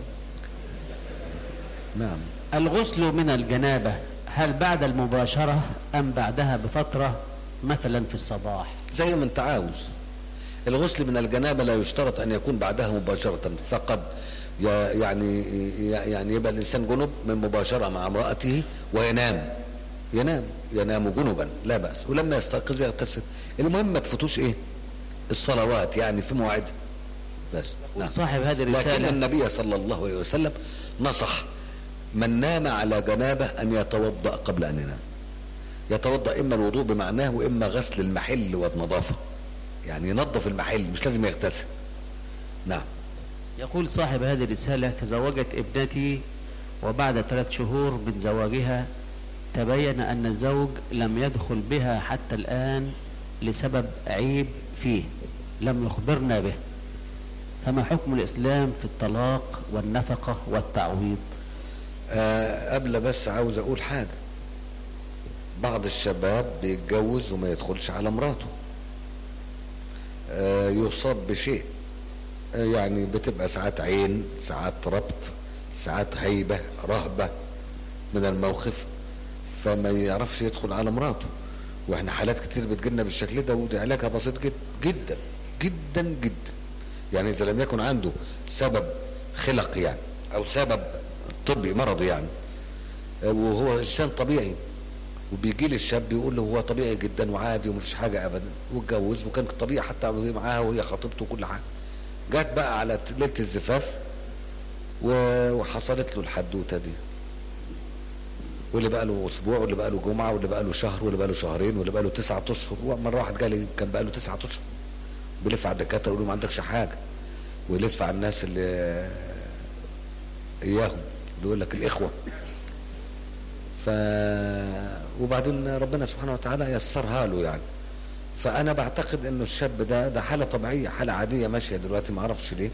نعم الغسل من الجنابة هل بعد المباشرة أم بعدها بفترة مثلا في الصباح زي ما انت عاوز الغسل من الجنابه لا يشترط ان يكون بعدها مباشره فقد ي- يعني يعني يبقى الانسان جنب من مباشره مع امراته وينام ينام ينام جنبا لا باس ولما يستيقظ يغتسل المهم ما تفوتوش ايه الصلوات يعني في موعدها بس نعم. صاحب هذه لكن الرسالة النبي صلى الله عليه وسلم نصح من نام على جنابه ان يتوضا قبل ان ينام يتوضا اما الوضوء بمعناه واما غسل المحل والنظافه يعني ينظف المحل مش لازم يغتسل نعم يقول صاحب هذه الرسالة تزوجت ابنتي وبعد ثلاث شهور من زواجها تبين أن الزوج لم يدخل بها حتى الآن لسبب عيب فيه لم يخبرنا به فما حكم الإسلام في الطلاق والنفقة والتعويض آه قبل بس عاوز اقول حاجه بعض الشباب بيتجوز وما يدخلش على مراته آه يصاب بشيء آه يعني بتبقى ساعات عين ساعات ربط ساعات هيبه رهبه من الموقف فما يعرفش يدخل على مراته واحنا حالات كتير بتجيلنا بالشكل ده ودي علاجها بسيط جدا جدا جدا جدا يعني اذا لم يكن عنده سبب خلق يعني او سبب طبي مرضي يعني آه، وهو انسان طبيعي وبيجي لي الشاب يقول له هو طبيعي جدا وعادي ومفيش حاجه ابدا واتجوز وكان طبيعي حتى معاها وهي خطيبته وكل حاجه جت بقى على ليله الزفاف و- وحصلت له الحدوته دي واللي بقى له اسبوع واللي بقى له جمعه واللي بقى له شهر واللي بقى له شهرين واللي بقى له تسعة اشهر مره واحد جالي كان بقى له تسعة اشهر بيلف على الدكاتره يقول له ما عندكش حاجه ويلف على الناس اللي اياهم بيقول لك الاخوه ف وبعدين ربنا سبحانه وتعالى يسرها له يعني فانا بعتقد انه الشاب ده ده حاله طبيعيه حاله عاديه ماشيه دلوقتي ما اعرفش ليه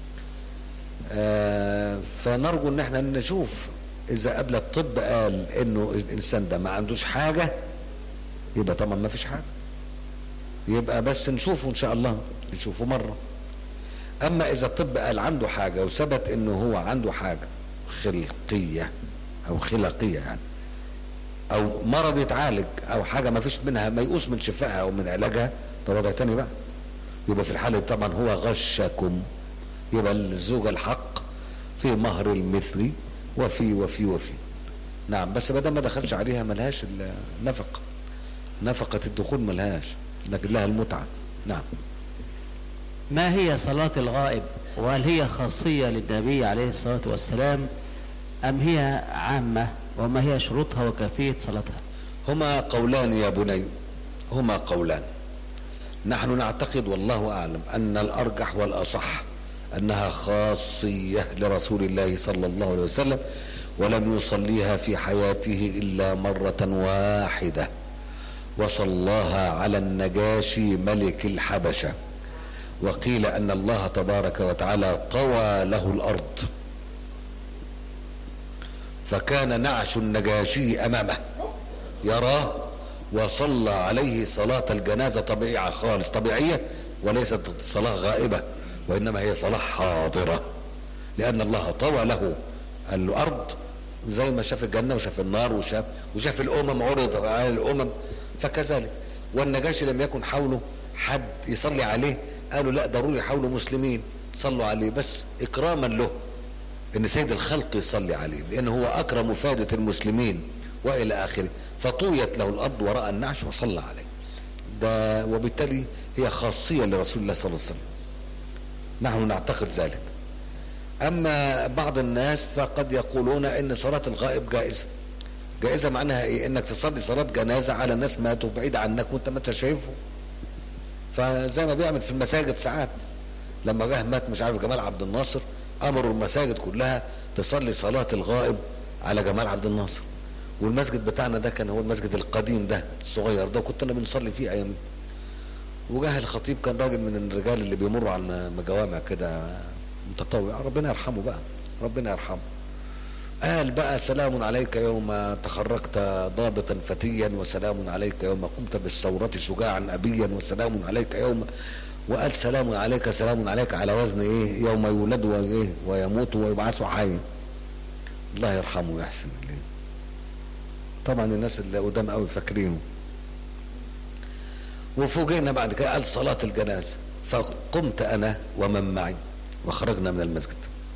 آه فنرجو ان احنا نشوف اذا قبل الطب قال انه الانسان ده ما عندوش حاجه يبقى طبعا ما فيش حاجه يبقى بس نشوفه ان شاء الله نشوفه مره اما اذا الطب قال عنده حاجه وثبت انه هو عنده حاجه خلقيه او خلقيه يعني او مرض يتعالج او حاجه ما فيش منها ميؤوس من شفائها او من علاجها ده وضع تاني بقى يبقى في الحاله دي طبعا هو غشكم يبقى الزوجه الحق في مهر المثلي وفي وفي وفي نعم بس ما دام ما دخلش عليها ملهاش النفقه نفقه الدخول ملهاش لكن لها المتعه نعم ما هي صلاة الغائب وهل هي خاصية للنبي عليه الصلاة والسلام أم هي عامة وما هي شروطها وكيفية صلاتها هما قولان يا بني هما قولان نحن نعتقد والله اعلم ان الارجح والاصح انها خاصيه لرسول الله صلى الله عليه وسلم ولم يصليها في حياته الا مره واحده وصلاها على النجاشي ملك الحبشه وقيل ان الله تبارك وتعالى طوى له الارض فكان نعش النجاشي امامه يراه وصلى عليه صلاة الجنازة طبيعية خالص طبيعية وليست صلاة غائبة وإنما هي صلاة حاضرة لأن الله طوى له الأرض زي ما شاف الجنة وشاف النار وشاف وشاف الأمم عرض على الأمم فكذلك والنجاشي لم يكن حوله حد يصلي عليه قالوا لا ضروري حوله مسلمين صلوا عليه بس إكراما له إن سيد الخلق يصلي عليه لأنه هو أكرم فادة المسلمين والى اخره فطويت له الارض وراى النعش وصلى عليه ده وبالتالي هي خاصيه لرسول الله صلى الله عليه وسلم نحن نعتقد ذلك اما بعض الناس فقد يقولون ان صلاه الغائب جائزه جائزه معناها ايه انك تصلي صلاه جنازه على ناس ماتوا بعيد عنك وانت ما انت شايفه فزي ما بيعمل في المساجد ساعات لما جه مات مش عارف جمال عبد الناصر امروا المساجد كلها تصلي صلاه الغائب على جمال عبد الناصر والمسجد بتاعنا ده كان هو المسجد القديم ده الصغير ده كنت انا بنصلي فيه ايام وجاه الخطيب كان راجل من الرجال اللي بيمروا على مجوامع كده متطوع ربنا يرحمه بقى ربنا يرحمه قال بقى سلام عليك يوم تخرجت ضابطا فتيا وسلام عليك يوم قمت بالثورة شجاعا أبيا وسلام عليك يوم وقال سلام عليك سلام عليك على وزن ايه يوم يولد وايه ويموت ويبعث حيا الله يرحمه ويحسن اليه طبعا الناس اللي قدام قوي فاكرينه وفوجئنا بعد كده قال صلاة الجنازة فقمت أنا ومن معي وخرجنا من المسجد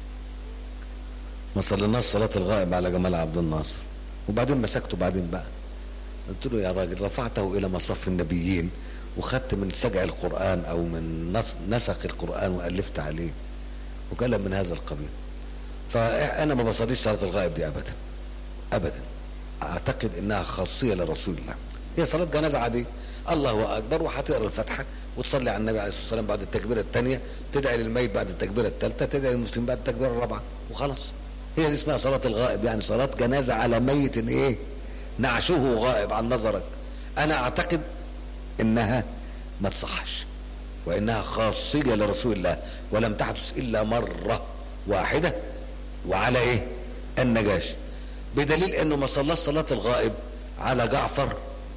ما صليناش صلاة الغائب على جمال عبد الناصر وبعدين مسكته بعدين بقى قلت له يا راجل رفعته إلى مصف النبيين وخدت من سجع القرآن أو من نسق القرآن وألفت عليه وكلام من هذا القبيل فأنا ما بصليش صلاة الغائب دي أبدا أبدا اعتقد انها خاصيه لرسول الله هي صلاه جنازه عاديه الله اكبر وهتقرا الفاتحه وتصلي على النبي عليه الصلاه والسلام بعد التكبيره الثانيه تدعي للميت بعد التكبيره الثالثه تدعي للمسلم بعد التكبيره الرابعه وخلاص هي دي اسمها صلاه الغائب يعني صلاه جنازه على ميت ايه نعشه غائب عن نظرك انا اعتقد انها ما تصحش وانها خاصيه لرسول الله ولم تحدث الا مره واحده وعلى ايه النجاشي بدليل انه ما صلاش صلاة الغائب على جعفر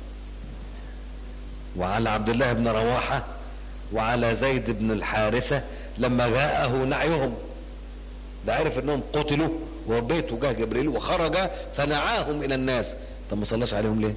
وعلى عبد الله بن رواحة وعلى زيد بن الحارثة لما جاءه نعيهم ده عرف انهم قتلوا وبيته جه جبريل وخرج فنعاهم الى الناس طب ما صلاش عليهم ليه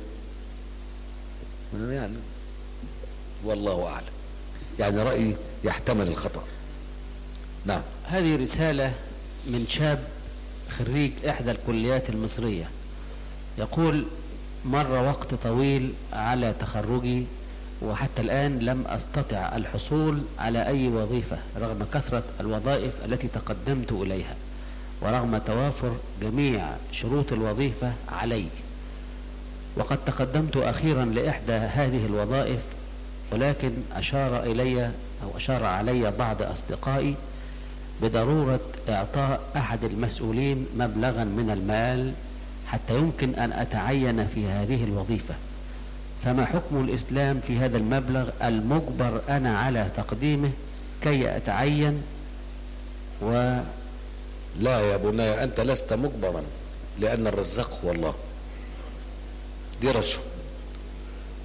يعني والله اعلم يعني رايي يحتمل الخطا نعم هذه رسالة من شاب خريج إحدى الكليات المصرية يقول مر وقت طويل على تخرجي وحتى الآن لم أستطع الحصول على أي وظيفة رغم كثرة الوظائف التي تقدمت إليها ورغم توافر جميع شروط الوظيفة علي وقد تقدمت أخيرا لإحدى هذه الوظائف ولكن أشار إلي أو أشار علي بعض أصدقائي بضرورة إعطاء أحد المسؤولين مبلغا من المال حتى يمكن أن أتعين في هذه الوظيفة فما حكم الإسلام في هذا المبلغ المجبر أنا على تقديمه كي أتعين و لا يا بني أنت لست مجبرا لأن الرزاق هو الله دي رشوة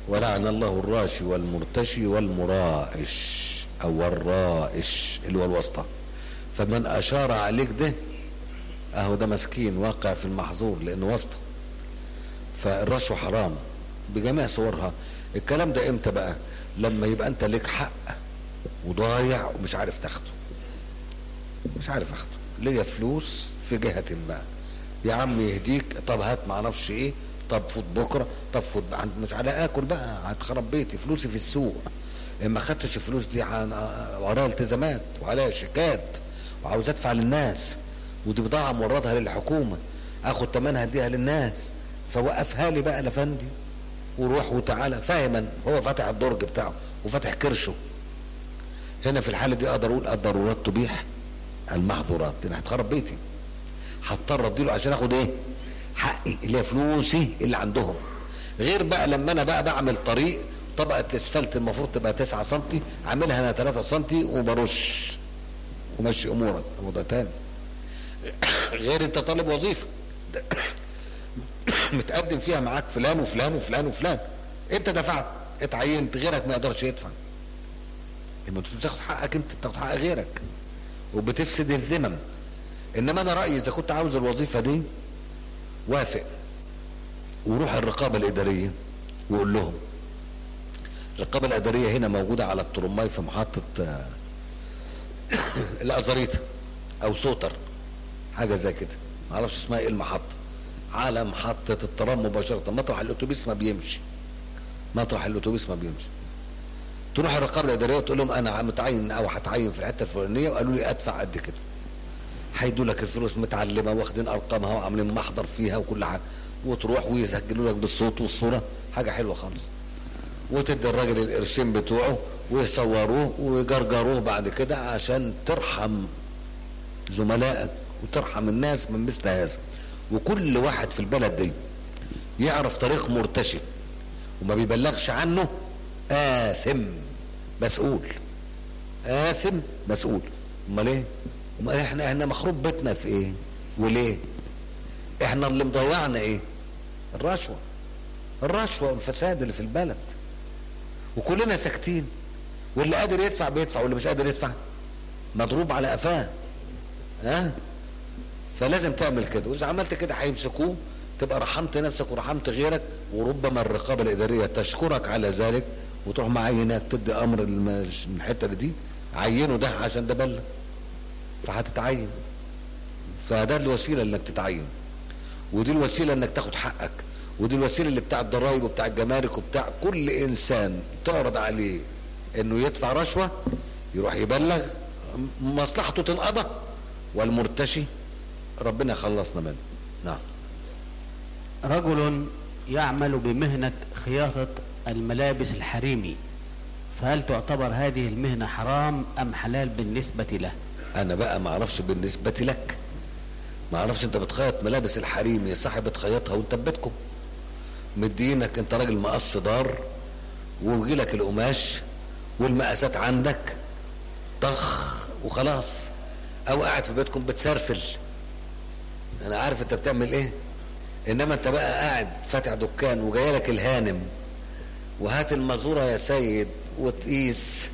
ولعن الله الراشي والمرتشي والمرائش او الرائش اللي هو الواسطة فمن اشار عليك ده اهو ده مسكين واقع في المحظور لانه واسطة فالرشوة حرام بجميع صورها الكلام ده امتى بقى لما يبقى انت ليك حق وضايع ومش عارف تاخده مش عارف اخده ليا فلوس في جهة ما يا عم يهديك طب هات معرفش ايه طب فوت بكره طب فوت عند مش على اكل بقى هتخرب بيتي فلوسي في السوق اما خدتش الفلوس دي ورايا التزامات وعليا شيكات وعاوز ادفع للناس ودي بضاعه موردها للحكومه اخد تمنها اديها للناس فوقفها لي بقى لفندي وروح وتعالى فاهما هو فاتح الدرج بتاعه وفاتح كرشه هنا في الحاله دي اقدر اقول الضرورات تبيح المحظورات انا هتخرب بيتي هضطر اديله عشان اخد ايه حقي اللي هي فلوسي اللي عندهم غير بقى لما انا بقى بعمل طريق طبقه الاسفلت المفروض تبقى 9 سم عاملها انا 3 سم وبرش ومشي امورك وضع تاني غير انت طالب وظيفه متقدم فيها معاك فلان وفلان وفلان وفلان انت دفعت اتعينت غيرك ما يقدرش يدفع يبقى انت بتاخد حقك انت بتاخد حق غيرك وبتفسد الذمم انما انا رايي اذا كنت عاوز الوظيفه دي وافق وروح الرقابه الاداريه وقول لهم الرقابه الاداريه هنا موجوده على الترماي في محطه الازاريطه او سوتر حاجه زي كده معرفش اسمها ايه المحطه على محطه الترام مباشره مطرح الاتوبيس ما بيمشي مطرح الاتوبيس ما بيمشي تروح الرقابه الاداريه وتقول لهم انا متعين او هتعين في الحته الفلانيه وقالوا لي ادفع قد كده هيدوا لك الفلوس متعلمه واخدين ارقامها وعاملين محضر فيها وكل حاجه وتروح ويسجلوا لك بالصوت والصوره حاجه حلوه خالص وتدي الراجل القرشين بتوعه ويصوروه ويجرجروه بعد كده عشان ترحم زملائك وترحم الناس من مثل هذا وكل واحد في البلد دي يعرف طريق مرتشي وما بيبلغش عنه آثم مسؤول آثم مسؤول امال ايه امال احنا احنا مخروب بيتنا في ايه وليه احنا اللي مضيعنا ايه الرشوه الرشوه والفساد اللي في البلد وكلنا ساكتين واللي قادر يدفع بيدفع واللي مش قادر يدفع مضروب على قفاه ها فلازم تعمل كده واذا عملت كده هيمسكوه تبقى رحمت نفسك ورحمت غيرك وربما الرقابه الاداريه تشكرك على ذلك وتروح معينك تدي امر من الحته دي عينه ده عشان ده بلغ فهتتعين فده الوسيله انك تتعين ودي الوسيله انك تاخد حقك ودي الوسيله اللي بتاع الضرايب وبتاع الجمارك وبتاع كل انسان تعرض عليه انه يدفع رشوه يروح يبلغ مصلحته تنقضى والمرتشي ربنا خلصنا منه نعم رجل يعمل بمهنة خياطة الملابس الحريمي فهل تعتبر هذه المهنة حرام أم حلال بالنسبة له انا بقى ما اعرفش بالنسبه لك ما اعرفش انت بتخيط ملابس الحريم يا صاحب بتخيطها وانت في بيتكم مدينك انت راجل مقص دار ويجي لك القماش والمقاسات عندك طخ وخلاص او قاعد في بيتكم بتسرفل انا عارف انت بتعمل ايه انما انت بقى قاعد فاتح دكان وجاي لك الهانم وهات المزوره يا سيد وتقيس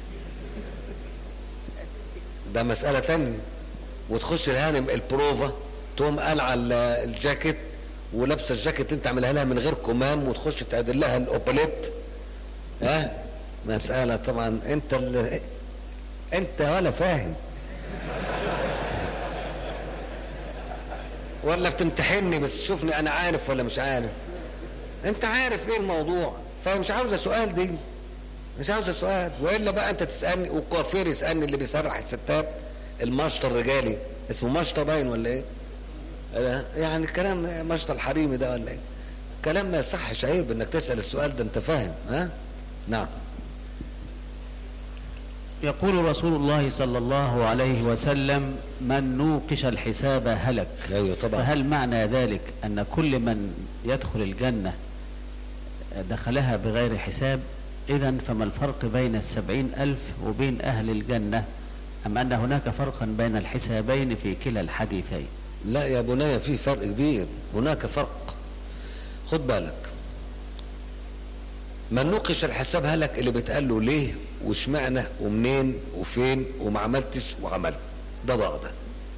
ده مسألة تانية وتخش الهانم البروفا تقوم قلع الجاكيت ولابسه الجاكيت انت عاملها لها من غير كمام وتخش تعدل لها الاوبليت ها مسألة طبعا انت اللي انت ولا فاهم ولا بتمتحني بس شوفني انا عارف ولا مش عارف انت عارف ايه الموضوع فمش عاوزه سؤال دي مش عاوزه سؤال والا بقى انت تسالني والكوافير يسالني اللي بيسرح الستات المشط الرجالي اسمه مشط باين ولا ايه؟ يعني الكلام مشط الحريمي ده ولا ايه؟ كلام ما يصحش عيب انك تسال السؤال ده انت فاهم ها؟ نعم يقول رسول الله صلى الله عليه وسلم من نوقش الحساب هلك ايوه طبعا فهل معنى ذلك أن كل من يدخل الجنة دخلها بغير حساب إذا فما الفرق بين السبعين ألف وبين أهل الجنة أم أن هناك فرقا بين الحسابين في كلا الحديثين لا يا بني في فرق كبير هناك فرق خد بالك ما نوقش الحساب هلك اللي بيتقال له ليه واشمعنى ومنين وفين وما عملتش وعملت ده ضاع ده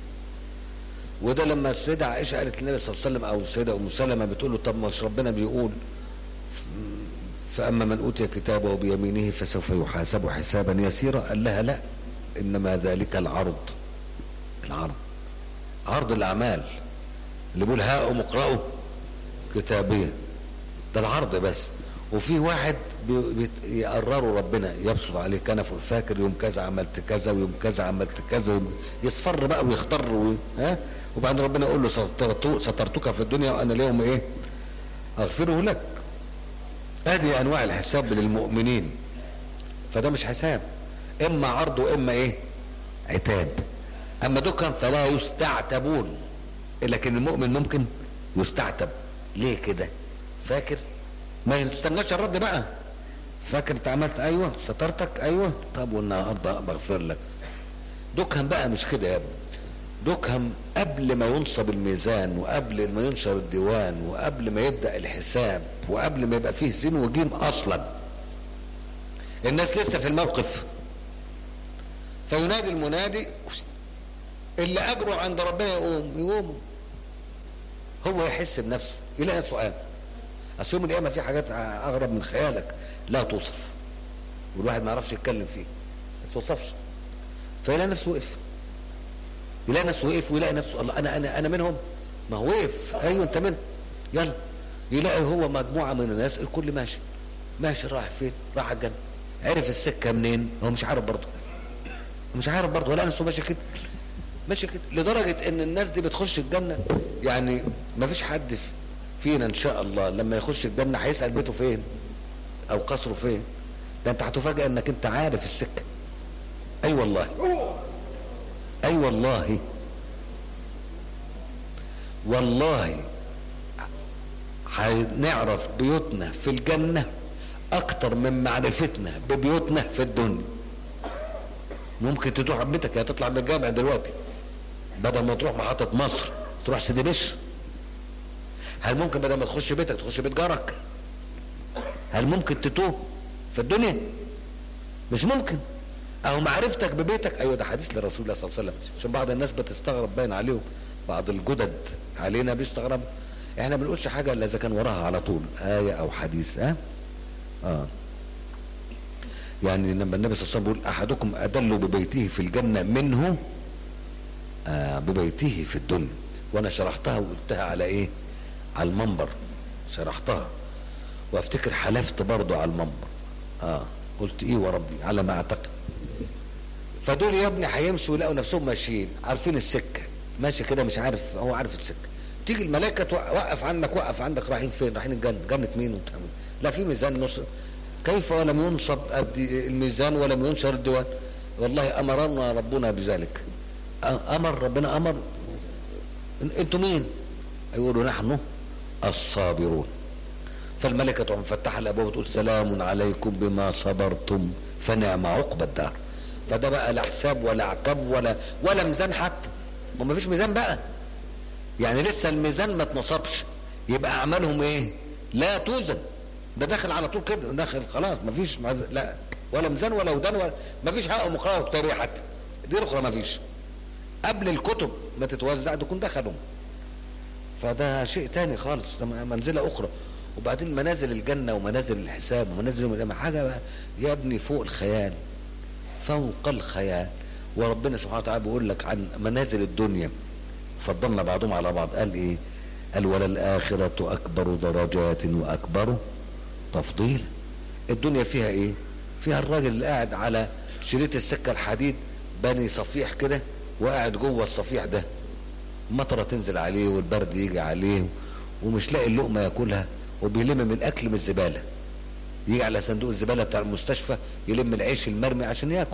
وده لما السيدة عائشة قالت للنبي صلى الله عليه وسلم أو السيدة أم سلمة بتقول له طب مش ربنا بيقول فأما من أوتي كتابه بيمينه فسوف يحاسب حسابا يسيرا قال لها لا إنما ذلك العرض العرض عرض الأعمال اللي بيقول هاؤم اقرأوا كتابيا ده العرض بس وفي واحد يقرروا ربنا يبسط عليه كنفه فاكر يوم كذا عملت كذا ويوم كذا عملت كذا ويوم يصفر بقى ويختار و... ها وبعدين ربنا يقول له سترتك, سترتك في الدنيا وانا اليوم ايه اغفره لك ادي انواع الحساب للمؤمنين فده مش حساب اما عرض واما ايه عتاب اما دكان فلا يستعتبون لكن المؤمن ممكن يستعتب ليه كده فاكر ما يستناش الرد بقى فاكر انت عملت ايوه سترتك ايوه طب والنهارده بغفر لك دكهم بقى مش كده يا ابني دكهم قبل ما ينصب الميزان وقبل ما ينشر الديوان وقبل ما يبدا الحساب وقبل ما يبقى فيه زين وجيم اصلا الناس لسه في الموقف فينادي المنادي اللي اجره عند ربنا يقوم يقوم هو يحس بنفسه يلاقي سؤال اصل يوم القيامه في حاجات اغرب من خيالك لا توصف والواحد ما يعرفش يتكلم فيه ما توصفش فيلاقي نفسه وقف يلاقي نفسه وقف ويلاقي نفسه الله انا انا انا منهم ما هو وقف ايوه انت منهم يلا يلاقي هو مجموعه من الناس الكل ماشي ماشي راح فين راح على الجنه عرف السكه منين هو مش عارف برضه مش عارف برضه ولا نفسه ماشي كده ماشي كده لدرجه ان الناس دي بتخش الجنه يعني ما فيش حد فينا ان شاء الله لما يخش الجنه هيسال بيته فين او قصره فين ده انت هتفاجئ انك انت عارف السكه اي أيوة والله اي أيوة والله والله هنعرف بيوتنا في الجنة اكتر من معرفتنا ببيوتنا في الدنيا ممكن تروح بيتك يا تطلع من الجامع دلوقتي بدل ما تروح محطة مصر تروح سيدي بشر هل ممكن بدل ما تخش بيتك تخش بيت جارك هل ممكن تتوه في الدنيا مش ممكن او معرفتك ببيتك ايوه ده حديث لرسول الله صلى الله عليه وسلم عشان بعض الناس بتستغرب باين عليهم بعض الجدد علينا بيستغرب احنا ما بنقولش حاجه الا اذا كان وراها على طول ايه او حديث ها اه يعني لما النبي صلى الله عليه وسلم بيقول احدكم ادل ببيته في الجنه منه آه ببيته في الدنيا وانا شرحتها وقلتها على ايه على المنبر شرحتها وافتكر حلفت برضو على المنبر اه قلت ايه وربي على ما اعتقد فدول يا ابني هيمشوا يلاقوا نفسهم ماشيين عارفين السكه ماشي كده مش عارف هو عارف السكه تيجي الملائكه توقف عنك وقف عندك رايحين فين رايحين الجنه جنه مين وبتاع لا في ميزان نص كيف ولم ينصب الميزان ولم ينشر الديوان والله امرنا ربنا بذلك امر ربنا امر انتوا مين يقولوا نحن الصابرون فالملكة تقوم مفتحة الابواب وتقول سلام عليكم بما صبرتم فنعم عقبى الدار فده بقى لا حساب ولا عقاب ولا ولا ميزان حتى ما فيش ميزان بقى يعني لسه الميزان ما اتنصبش يبقى اعمالهم ايه لا توزن ده داخل على طول كده داخل خلاص ما فيش لا ولا ميزان ولا ودان ولا ما فيش حق مقاومه بطريقه حتى دي الاخرى ما فيش قبل الكتب ما تتوزع تكون دخلوا فده شيء تاني خالص ده منزله اخرى وبعدين منازل الجنه ومنازل الحساب ومنازل يوم القيامه حاجه بقى يا ابني فوق الخيال فوق الخيال وربنا سبحانه وتعالى بيقول لك عن منازل الدنيا فضلنا بعضهم على بعض قال ايه قال وللآخرة أكبر درجات وأكبر تفضيل الدنيا فيها ايه فيها الراجل اللي قاعد على شريط السكة الحديد بني صفيح كده وقاعد جوه الصفيح ده مطرة تنزل عليه والبرد يجي عليه ومش لاقي اللقمة ياكلها وبيلم من الأكل من الزبالة يجي على صندوق الزبالة بتاع المستشفى يلم العيش المرمي عشان ياكل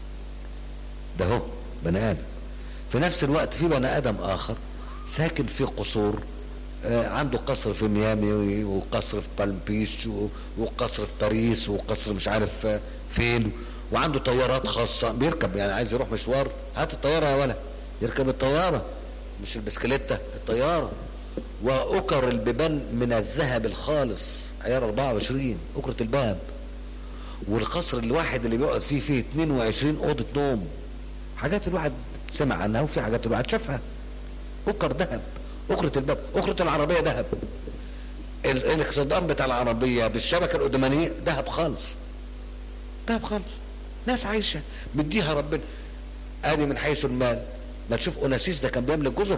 ده هو بني آدم في نفس الوقت في بني آدم آخر ساكن في قصور آه عنده قصر في ميامي وقصر في بالم بيش وقصر في باريس وقصر مش عارف فين وعنده طيارات خاصة بيركب يعني عايز يروح مشوار هات الطيارة يا ولا يركب الطيارة مش البسكليتة الطيارة وأكر البيبان من الذهب الخالص عيار 24 أكرة الباب والقصر الواحد اللي بيقعد فيه فيه 22 أوضة نوم حاجات الواحد سمع عنها وفي حاجات الواحد شافها أكر ذهب أكرة الباب أكرة العربية ذهب ال- الاكسدام بتاع العربية بالشبكة القدمانية ذهب خالص ذهب خالص ناس عايشة مديها ربنا ادي من حيث المال ما تشوف اوناسيس ده كان بيملك جزر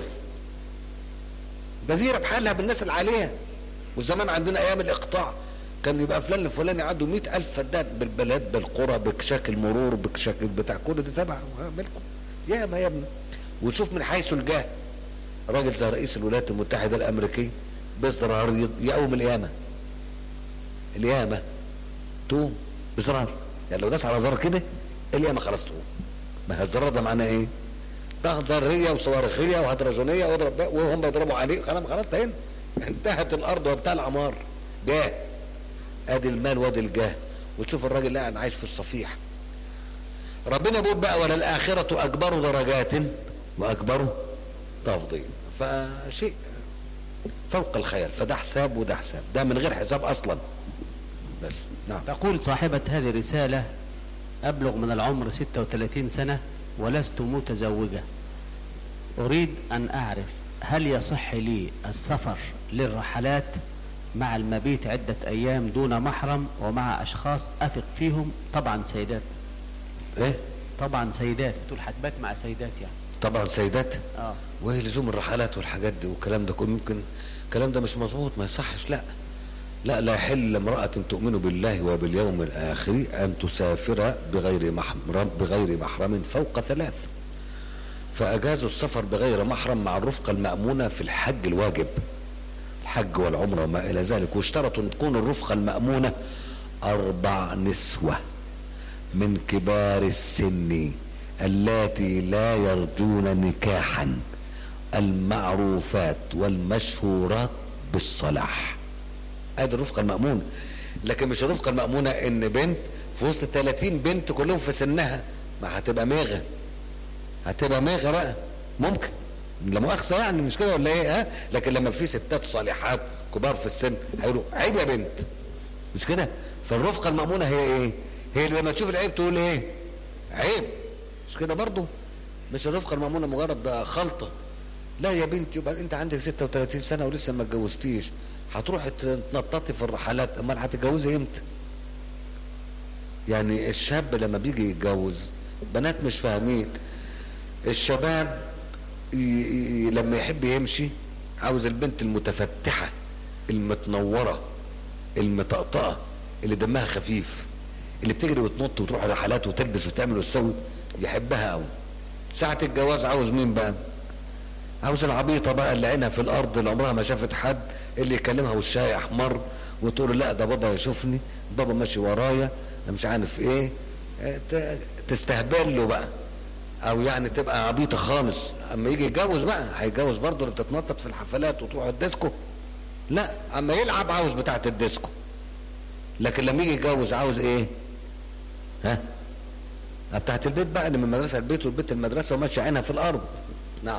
جزيره بحالها بالناس اللي عليها وزمان عندنا ايام الاقطاع كان يبقى فلان الفلاني عنده مئة ألف فدان بالبلاد بالقرى بشكل مرور بشكل بتاع كل ده تبع ملكه يا ما يا ابني وشوف من حيث الجاه راجل زي رئيس الولايات المتحدة الأمريكية بزرار يقوم القيامة القيامة تقوم بزرار يعني لو داس على زرار كده القيامة خلاص تقوم ما هي الزرار ده معناه ايه؟ ده ذريه وصواريخيه وهيدروجينيه واضرب بقى وهم بيضربوا عليه خلاص خلاص انتهينا انتهت الارض وانتهى العمار جاه ادي المال وادي الجاه وتشوف الراجل اللي قاعد عايش في الصفيح ربنا بيقول بقى وللآخرة أكبر درجات وأكبر تفضيل فشيء فوق الخيال فده حساب وده حساب ده من غير حساب أصلا بس نعم تقول صاحبة هذه الرسالة أبلغ من العمر 36 سنة ولست متزوجة أريد أن أعرف هل يصح لي السفر للرحلات مع المبيت عدة أيام دون محرم ومع أشخاص أثق فيهم طبعا سيدات إيه طبعا سيدات بتقول حتبات مع سيدات يعني طبعا سيدات آه. وايه لزوم الرحلات والحاجات دي والكلام ده كله ممكن الكلام ده مش مظبوط ما يصحش لا لا لا يحل لامرأة تؤمن بالله وباليوم الآخر أن تسافر بغير محرم بغير محرم فوق ثلاث فأجازوا السفر بغير محرم مع الرفقة المأمونة في الحج الواجب الحج والعمرة وما إلى ذلك واشترطوا أن تكون الرفقة المأمونة أربع نسوة من كبار السن اللاتي لا يرجون نكاحا المعروفات والمشهورات بالصلاح ادي الرفقه المامونه لكن مش الرفقه المامونه ان بنت في وسط 30 بنت كلهم في سنها ما هتبقى ميغه هتبقى ميغه بقى ممكن لا مؤاخذه يعني مش كده ولا ايه ها لكن لما في ستات صالحات كبار في السن هيقولوا عيب يا بنت مش كده فالرفقه المامونه هي ايه هي اللي لما تشوف العيب تقول ايه عيب مش كده برضو مش الرفقه المامونه مجرد ده خلطه لا يا بنتي يبقى انت عندك 36 سنه ولسه ما اتجوزتيش هتروحي تنططي في الرحلات امال هتتجوزي امتى يعني الشاب لما بيجي يتجوز بنات مش فاهمين الشباب ي... ي... لما يحب يمشي عاوز البنت المتفتحه المتنوره المطقطقه اللي دمها خفيف اللي بتجري وتنط وتروح رحلات وتلبس وتعمل وتسوي يحبها قوي ساعة الجواز عاوز مين بقى عاوز العبيطة بقى اللي عينها في الأرض اللي عمرها ما شافت حد اللي يكلمها وشها يحمر وتقول لا ده بابا يشوفني بابا ماشي ورايا أنا مش عارف ايه ت- تستهبل له بقى او يعني تبقى عبيطة خالص اما يجي يتجوز بقى هيتجوز برضه اللي بتتنطط في الحفلات وتروح الديسكو لا اما يلعب عاوز بتاعة الديسكو لكن لما يجي يتجوز عاوز ايه ها بتاعت البيت بقى اللي من المدرسة البيت والبيت المدرسة وماشي عينها في الأرض نعم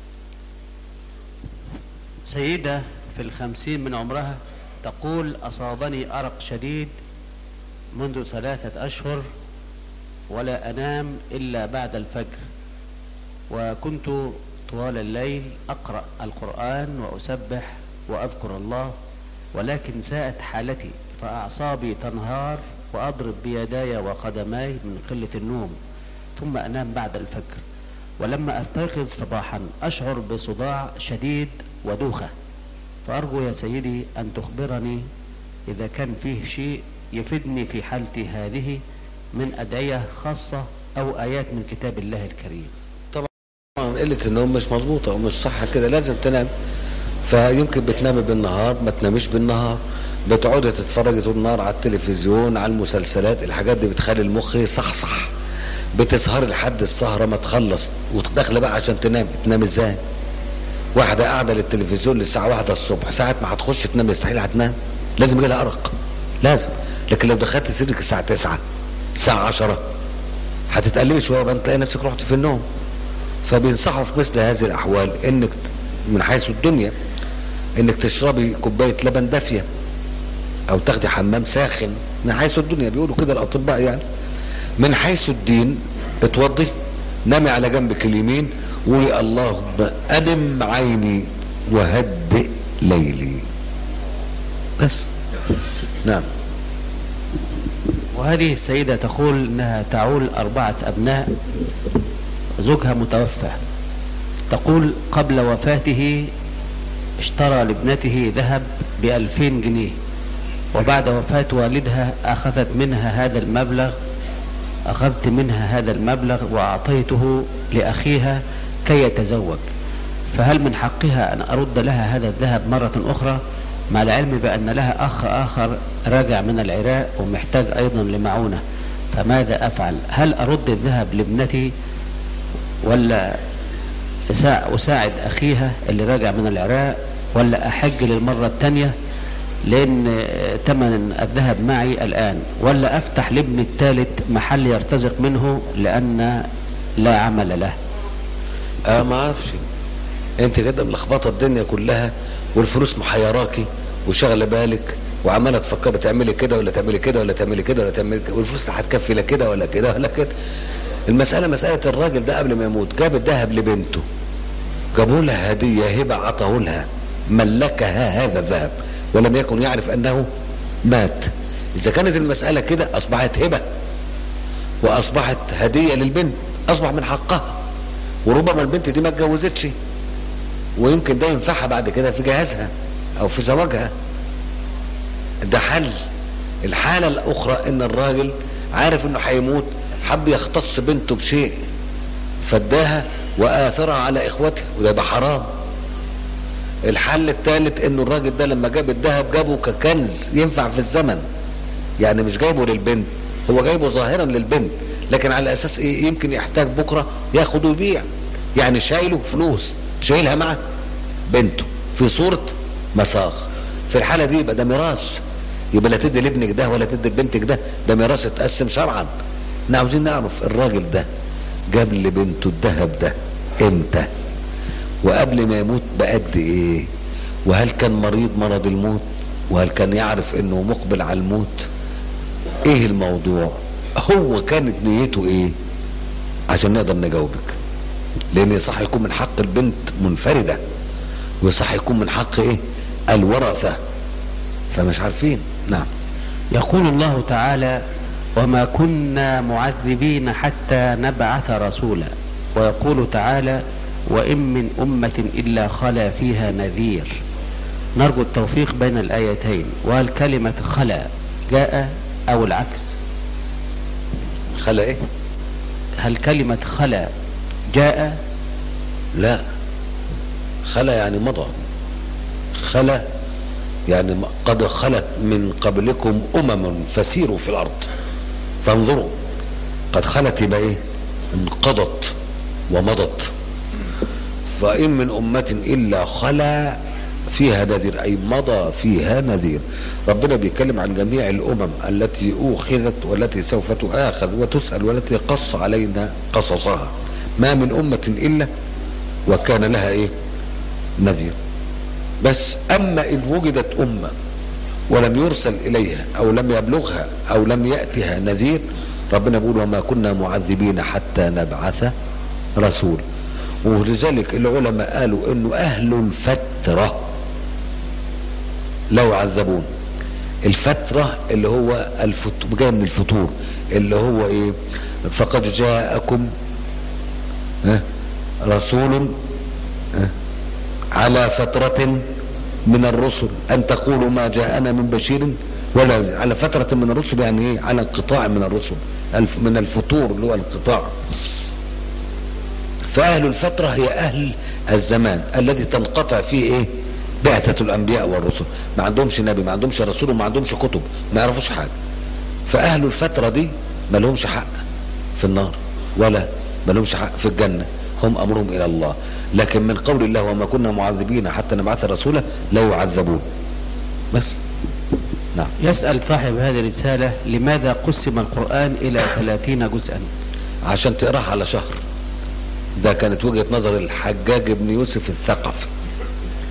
سيدة في الخمسين من عمرها تقول أصابني أرق شديد منذ ثلاثة أشهر ولا أنام إلا بعد الفجر وكنت طوال الليل أقرأ القرآن وأسبح وأذكر الله ولكن ساءت حالتي فأعصابي تنهار وأضرب بيداي وقدماي من قلة النوم ثم أنام بعد الفجر ولما أستيقظ صباحا أشعر بصداع شديد ودوخة فأرجو يا سيدي أن تخبرني إذا كان فيه شيء يفيدني في حالتي هذه من أدعية خاصة أو آيات من كتاب الله الكريم طبعا قلة النوم مش مظبوطة ومش صح كده لازم تنام فيمكن بتنامي بالنهار ما تناميش بالنهار بتقعدي تتفرجي طول النهار على التلفزيون على المسلسلات الحاجات دي بتخلي المخ يصحصح بتسهري لحد السهرة ما تخلص وتدخل بقى عشان تنام تنام ازاي واحدة قاعدة للتلفزيون للساعة واحدة الصبح ساعة ما هتخش تنام يستحيل هتنام لازم يجي لها أرق لازم لكن لو دخلت سرك الساعة 9 الساعة 10 هتتقلبي شوية بقى تلاقي نفسك رحت في النوم فبينصحوا في مثل هذه الأحوال إنك ت- من حيث الدنيا انك تشربي كوبايه لبن دافيه او تاخدي حمام ساخن من حيث الدنيا بيقولوا كده الاطباء يعني من حيث الدين اتوضي نامي على جنبك اليمين وقولي اللهم أدم عيني وهدئ ليلي بس نعم وهذه السيدة تقول أنها تعول أربعة أبناء زوجها متوفى تقول قبل وفاته اشترى لابنته ذهب بألفين جنيه وبعد وفاة والدها أخذت منها هذا المبلغ أخذت منها هذا المبلغ وأعطيته لأخيها كي يتزوج فهل من حقها أن أرد لها هذا الذهب مرة أخرى مع العلم بأن لها أخ آخر راجع من العراق ومحتاج أيضا لمعونة فماذا أفعل هل أرد الذهب لابنتي ولا أساعد أخيها اللي راجع من العراق ولا أحج للمرة الثانية لأن ثمن الذهب معي الآن ولا أفتح لابني الثالث محل يرتزق منه لأن لا عمل له اه ما اعرفش انت كده ملخبطه الدنيا كلها والفلوس محيراكي وشغله بالك وعماله تفكري تعملي كده ولا تعملي كده ولا تعملي كده ولا تعملي كده والفلوس هتكفي لا كده ولا كده ولا كده المساله مساله الراجل ده قبل ما يموت جاب الذهب لبنته جابوا لها هديه هبه عطاه لها ملكها هذا الذهب ولم يكن يعرف انه مات اذا كانت المساله كده اصبحت هبه واصبحت هديه للبنت اصبح من حقها وربما البنت دي ما اتجوزتش ويمكن ده ينفعها بعد كده في جهازها او في زواجها ده حل الحالة الاخرى ان الراجل عارف انه هيموت حب يختص بنته بشيء فاداها واثرها على اخوتها وده يبقى حرام الحل الثالث انه الراجل ده لما جاب الذهب جابه ككنز ينفع في الزمن يعني مش جايبه للبنت هو جايبه ظاهرا للبنت لكن على اساس ايه يمكن يحتاج بكره ياخد ويبيع يعني شايله فلوس شايلها مع بنته في صوره مصاغ في الحاله دي يبقى ده ميراث يبقى لا تدي لابنك ده ولا تدي لبنتك ده ده ميراث اتقسم شرعا احنا عاوزين نعرف الراجل ده جاب لبنته الذهب ده امتى وقبل ما يموت بقد ايه وهل كان مريض مرض الموت وهل كان يعرف انه مقبل على الموت ايه الموضوع هو كانت نيته ايه عشان نقدر نجاوبك لان يصح يكون من حق البنت منفردة ويصح يكون من حق ايه الورثة فمش عارفين نعم يقول الله تعالى وما كنا معذبين حتى نبعث رسولا ويقول تعالى وإن من أمة إلا خلا فيها نذير نرجو التوفيق بين الآيتين وهل كلمة خلا جاء أو العكس خلا ايه هل كلمة خلا جاء لا خلا يعني مضى خلا يعني قد خلت من قبلكم أمم فسيروا في الأرض فانظروا قد خلت يبقى ايه انقضت ومضت فإن من أمة إلا خلا فيها نذير أي مضى فيها نذير ربنا بيتكلم عن جميع الأمم التي أوخذت والتي سوف تؤاخذ وتسأل والتي قص علينا قصصها ما من أمة إلا وكان لها إيه نذير بس أما إن وجدت أمة ولم يرسل إليها أو لم يبلغها أو لم يأتها نذير ربنا بيقول وما كنا معذبين حتى نبعث رسول ولذلك العلماء قالوا انه اهل الفترة لا يعذبون الفترة اللي هو الفت... جاي من الفتور اللي هو ايه فقد جاءكم ها رسول ها على فترة من الرسل ان تقولوا ما جاءنا من بشير ولا على فترة من الرسل يعني ايه على انقطاع من الرسل الف... من الفتور اللي هو الانقطاع فأهل الفترة هي أهل الزمان الذي تنقطع فيه إيه بعثة الأنبياء والرسل ما عندهمش نبي ما عندهمش رسول وما عندهمش كتب ما يعرفوش حاجة فأهل الفترة دي ما لهمش حق في النار ولا ما لهمش حق في الجنة هم أمرهم إلى الله لكن من قول الله وما كنا معذبين حتى نبعث رسولا لا يعذبون بس نعم يسأل صاحب هذه الرسالة لماذا قسم القرآن إلى ثلاثين جزءا عشان تقراه على شهر ده كانت وجهة نظر الحجاج بن يوسف الثقفي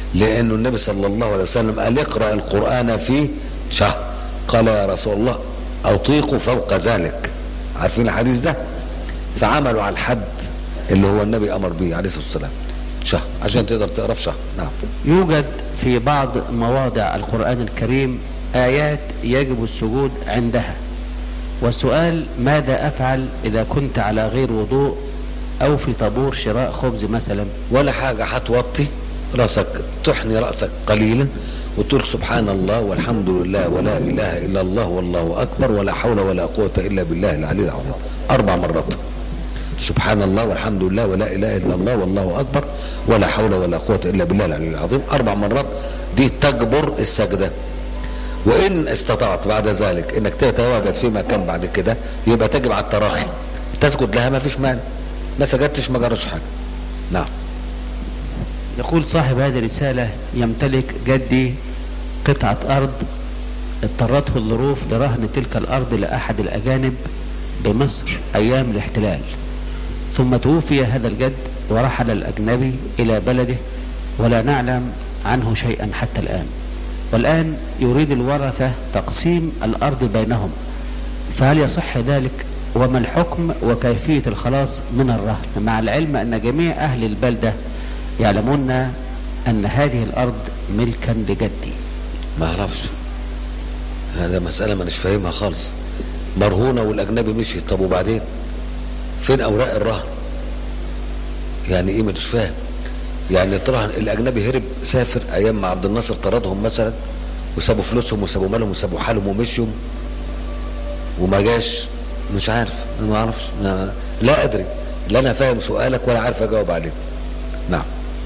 لانه النبي صلى الله عليه وسلم قال اقرا القران في شهر قال يا رسول الله اطيق فوق ذلك عارفين الحديث ده فعملوا على الحد اللي هو النبي امر به عليه الصلاه والسلام شهر عشان تقدر تقرا في شهر نعم يوجد في بعض مواضع القرآن الكريم آيات يجب السجود عندها والسؤال ماذا أفعل إذا كنت على غير وضوء أو في طابور شراء خبز مثلا ولا حاجة هتوطي راسك تحني رأسك قليلا وتقول سبحان الله والحمد لله ولا إله إلا الله والله أكبر ولا حول ولا قوة إلا بالله العلي العظيم أربع مرات سبحان الله والحمد لله ولا إله إلا الله والله أكبر ولا حول ولا قوة إلا بالله العلي العظيم أربع مرات دي تجبر السجدة وإن استطعت بعد ذلك إنك تتواجد في مكان بعد كده يبقى تجب على التراخي تسجد لها ما فيش مانع ما سجدتش ما جرش حاجة نعم يقول صاحب هذه الرسالة يمتلك جدي قطعة أرض اضطرته الظروف لرهن تلك الأرض لأحد الأجانب بمصر أيام الاحتلال ثم توفي هذا الجد ورحل الأجنبي إلى بلده ولا نعلم عنه شيئا حتى الآن والآن يريد الورثة تقسيم الأرض بينهم فهل يصح ذلك وما الحكم وكيفية الخلاص من الرهن مع العلم أن جميع أهل البلدة يعلمون أن هذه الأرض ملكا لجدي ما اعرفش هذا مسألة مانيش فاهمها خالص مرهونة والأجنبي مشي طب وبعدين فين أوراق الرهن يعني إيه مش فاهم يعني ترهن الأجنبي هرب سافر أيام ما عبد الناصر طردهم مثلا وسابوا فلوسهم وسابوا مالهم وسابوا حالهم ومشيوا وما جاش مش عارف أنا ما أعرفش أنا لا أدري لا أنا فاهم سؤالك ولا عارف أجاوب عليه نعم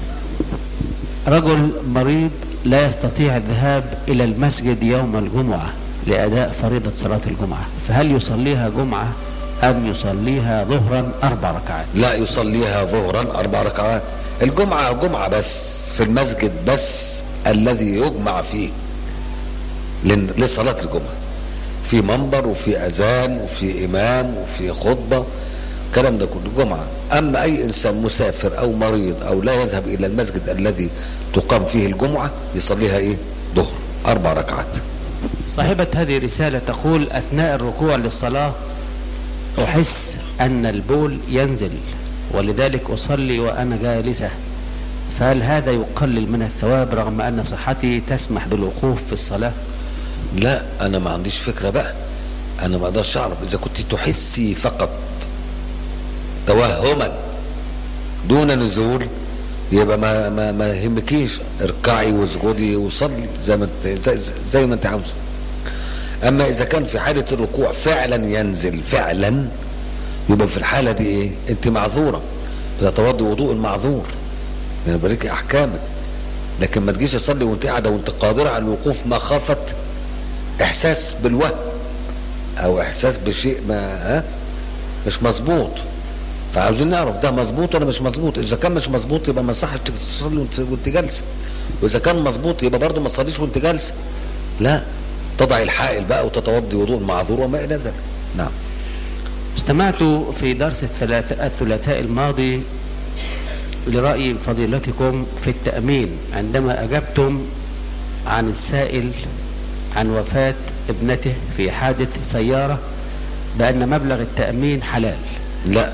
رجل مريض لا يستطيع الذهاب إلى المسجد يوم الجمعة لأداء فريضة صلاة الجمعة فهل يصليها جمعة أم يصليها ظهرا أربع ركعات لا يصليها ظهرا أربع ركعات الجمعة جمعة بس في المسجد بس الذي يجمع فيه لن- لصلاة الجمعة في منبر وفي أذان وفي إمام وفي خطبة الكلام ده كله جمعة أما أي إنسان مسافر أو مريض أو لا يذهب إلى المسجد الذي تقام فيه الجمعة يصليها إيه ظهر أربع ركعات صاحبة هذه الرسالة تقول أثناء الركوع للصلاة أحس أن البول ينزل ولذلك أصلي وأنا جالسة فهل هذا يقلل من الثواب رغم أن صحتي تسمح بالوقوف في الصلاة لا انا ما عنديش فكره بقى انا ما اقدرش اعرف اذا كنت تحسي فقط توهما دون نزول يبقى ما ما ما يهمكيش اركعي واسجدي وصلي زي ما انت زي, زي ما انت عاوزه اما اذا كان في حاله الركوع فعلا ينزل فعلا يبقى في الحاله دي ايه انت معذوره تتوضي وضوء المعذور يعني بريك احكامك لكن ما تجيش تصلي وانت قاعده وانت قادره على الوقوف مخافه احساس بالوهم او احساس بشيء ما ها مش مظبوط فعاوزين نعرف ده مظبوط ولا مش مظبوط اذا كان مش مظبوط يبقى ما يصحش تصلي وانت وانت جالسه واذا كان مظبوط يبقى برضه ما تصليش وانت جالسه لا تضعي الحائل بقى وتتوضي وضوء المعذور وما الى ذلك نعم استمعت في درس الثلاث- الثلاثاء الماضي لرأي فضيلتكم في التأمين عندما أجبتم عن السائل عن وفاة ابنته في حادث سيارة بأن مبلغ التأمين حلال لا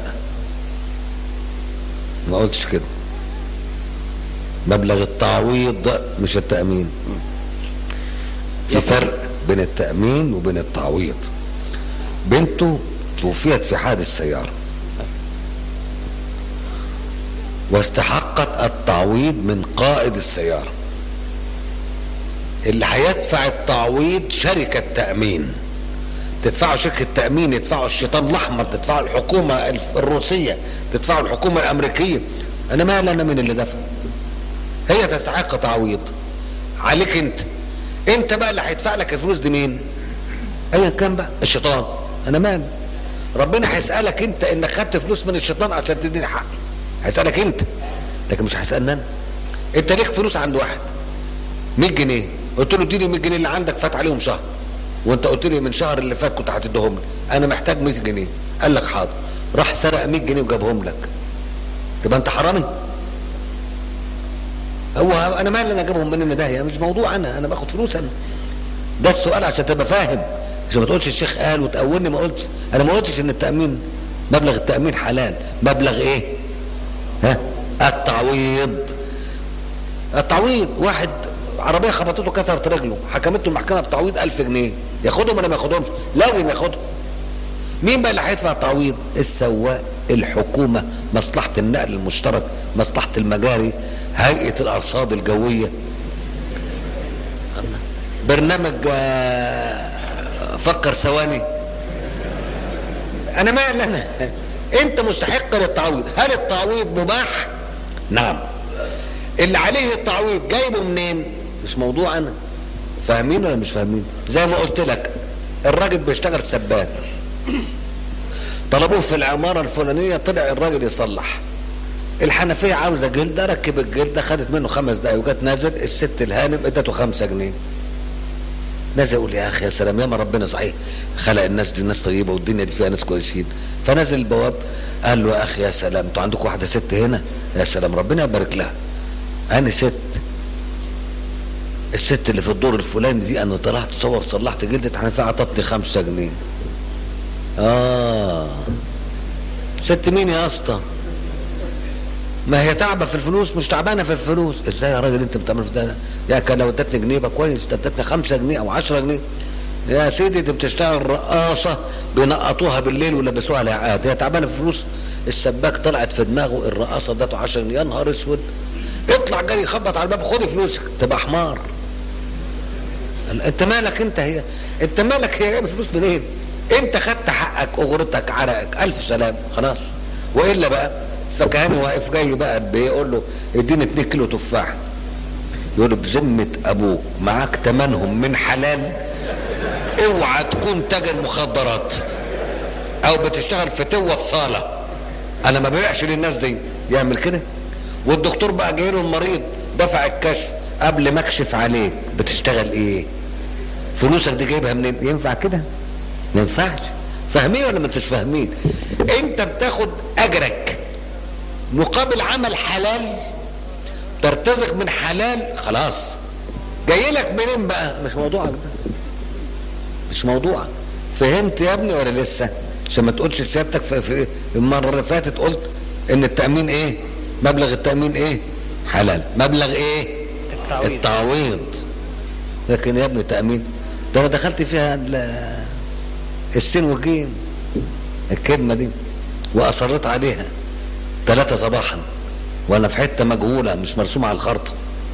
ما قلتش كده مبلغ التعويض مش التأمين في فرق بين التأمين وبين التعويض بنته توفيت في حادث سيارة واستحقت التعويض من قائد السيارة اللي هيدفع التعويض شركة تأمين تدفعه شركة تأمين يدفعه الشيطان الأحمر تدفعه الحكومة الف- الروسية تدفعه الحكومة الأمريكية أنا مال أنا من اللي دفع هي تستحق تعويض عليك أنت أنت بقى اللي هيدفع لك الفلوس دي مين؟ أيا كان بقى الشيطان أنا مال ربنا هيسألك أنت إنك خدت فلوس من الشيطان عشان تديني حقي هيسألك أنت لكن مش هيسألني أنا أنت ليك فلوس عند واحد 100 جنيه قلت له اديني 100 جنيه اللي عندك فات عليهم شهر وانت قلت لي من شهر اللي فات كنت هتديهم لي انا محتاج 100 جنيه قال لك حاضر راح سرق 100 جنيه وجابهم لك تبقى انت حرامي هو انا مالي انا اجيبهم منين ده هي مش موضوع انا انا باخد فلوس انا ده السؤال عشان تبقى فاهم عشان ما تقولش الشيخ قال وتقولني ما قلتش انا ما قلتش ان التامين مبلغ التامين حلال مبلغ ايه ها التعويض التعويض واحد عربيه خبطته كسرت رجله حكمته المحكمه بتعويض 1000 جنيه ياخدهم ولا ما ياخدهمش لازم ياخدهم مين بقى اللي هيدفع التعويض السواق الحكومه مصلحه النقل المشترك مصلحه المجاري هيئه الارصاد الجويه برنامج آه، فكر ثواني انا مال انا انت مستحق للتعويض هل التعويض مباح نعم اللي عليه التعويض جايبه منين مش موضوع انا فاهمين ولا مش فاهمين زي ما قلت لك الراجل بيشتغل سباك طلبوه في العمارة الفلانية طلع الراجل يصلح الحنفية عاوزة جلدة ركب الجلدة خدت منه خمس دقايق وجت نازل الست الهانم ادته خمسة جنيه نازل يقول يا اخي يا سلام يا ما ربنا صحيح خلق الناس دي ناس طيبه والدنيا دي فيها ناس كويسين فنزل البواب قال له يا اخي يا سلام انتوا عندكم واحده ست هنا يا سلام ربنا يبارك لها انا ست الست اللي في الدور الفلاني دي انا طلعت صور صلحت جلدة حنفية عطتني خمسة جنيه اه ست مين يا اسطى ما هي تعبه في الفلوس مش تعبانه في الفلوس ازاي يا راجل انت بتعمل في ده يا كان لو ادتني جنيه يبقى كويس ده ادتني 5 جنيه او 10 جنيه يا سيدي انت بتشتغل رقاصه بينقطوها بالليل ويلبسوها العقاد هي تعبانه في الفلوس السباك طلعت في دماغه الرقاصه ادته 10 جنيه يا نهار اسود اطلع جري خبط على الباب خدي فلوسك تبقى حمار انت مالك انت هي انت مالك هي جايبه فلوس منين انت خدت حقك اغرتك عرقك الف سلام خلاص والا بقى فكان واقف جاي بقى بيقول له اديني 2 كيلو تفاح يقول له بذمه ابوك معاك تمنهم من حلال اوعى تكون تاجر مخدرات او بتشتغل في توه في صاله انا ما ببيعش للناس دي يعمل كده والدكتور بقى جاي له المريض دفع الكشف قبل ما اكشف عليك بتشتغل ايه فلوسك دي جايبها منين ينفع كده ما ينفعش فاهمين ولا ما انتش فاهمين انت بتاخد اجرك مقابل عمل حلال ترتزق من حلال خلاص جاي لك منين بقى مش موضوعك ده مش موضوعك فهمت يا ابني ولا لسه عشان ما تقولش سيادتك في, في المره اللي فاتت قلت ان التامين ايه مبلغ التامين ايه حلال مبلغ ايه التعويض. التعويض لكن يا ابني تامين ده انا دخلت فيها ال- السين والجيم الكلمه دي واصريت عليها ثلاثة صباحا وانا في حته مجهوله مش مرسومه على الخرطه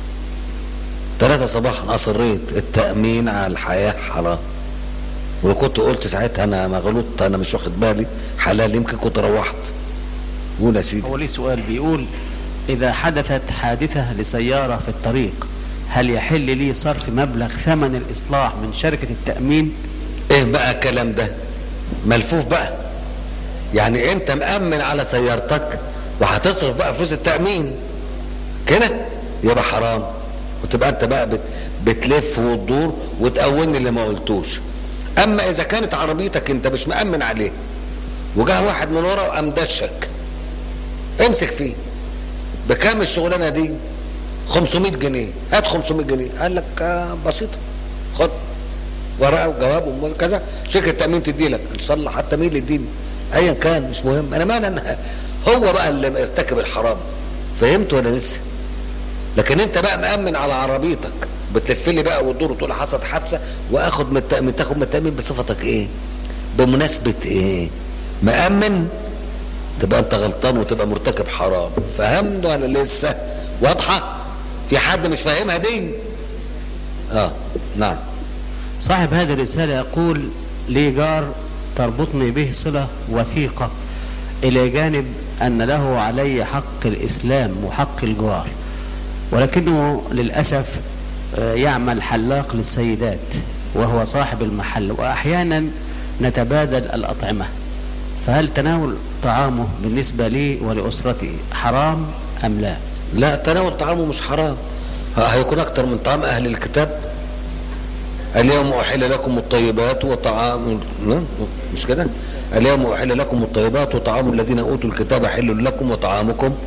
ثلاثة صباحا اصريت التامين على الحياه حرام ولو كنت قلت ساعتها انا مغلوط انا مش واخد بالي حلال يمكن كنت روحت قول يا سيدي هو ليه سؤال بيقول إذا حدثت حادثة لسيارة في الطريق هل يحل لي صرف مبلغ ثمن الإصلاح من شركة التأمين ايه بقى الكلام ده ملفوف بقى يعني انت مأمن على سيارتك وهتصرف بقى فلوس التأمين كده يبقى حرام وتبقى انت بقى بت بتلف وتدور وتقولني اللي ما قلتوش اما اذا كانت عربيتك انت مش مأمن عليه وجاه واحد من ورا وقام دشك امسك فيه بكام الشغلانه دي 500 جنيه هات 500 جنيه قال لك آه بسيطه خد ورقه وجواب وكذا شركه التامين تدي لك ان شاء الله حتى مين اللي يديني ايا كان مش مهم انا مالي انا هو بقى اللي ارتكب الحرام فهمت ولا لسه لكن انت بقى مأمن على عربيتك بتلف لي بقى وتدور وتقول حصلت حادثه واخد من التامين تاخد من التامين بصفتك ايه بمناسبه ايه مأمن تبقى انت غلطان وتبقى مرتكب حرام فهمت ولا لسه واضحه في حد مش فاهمها دي اه نعم صاحب هذه الرسالة يقول لي جار تربطني به صلة وثيقة إلى جانب أن له علي حق الإسلام وحق الجوار ولكنه للأسف آه، يعمل حلاق للسيدات وهو صاحب المحل وأحيانا نتبادل الأطعمة فهل تناول طعامه بالنسبة لي ولأسرتي حرام أم لا لا تناول طعامه مش حرام ه- هيكون اكتر من طعام اهل الكتاب اليوم احل لكم الطيبات وطعام لا، مش كده اليوم احل لكم الطيبات وطعام الذين اوتوا الكتاب حل لكم وطعامكم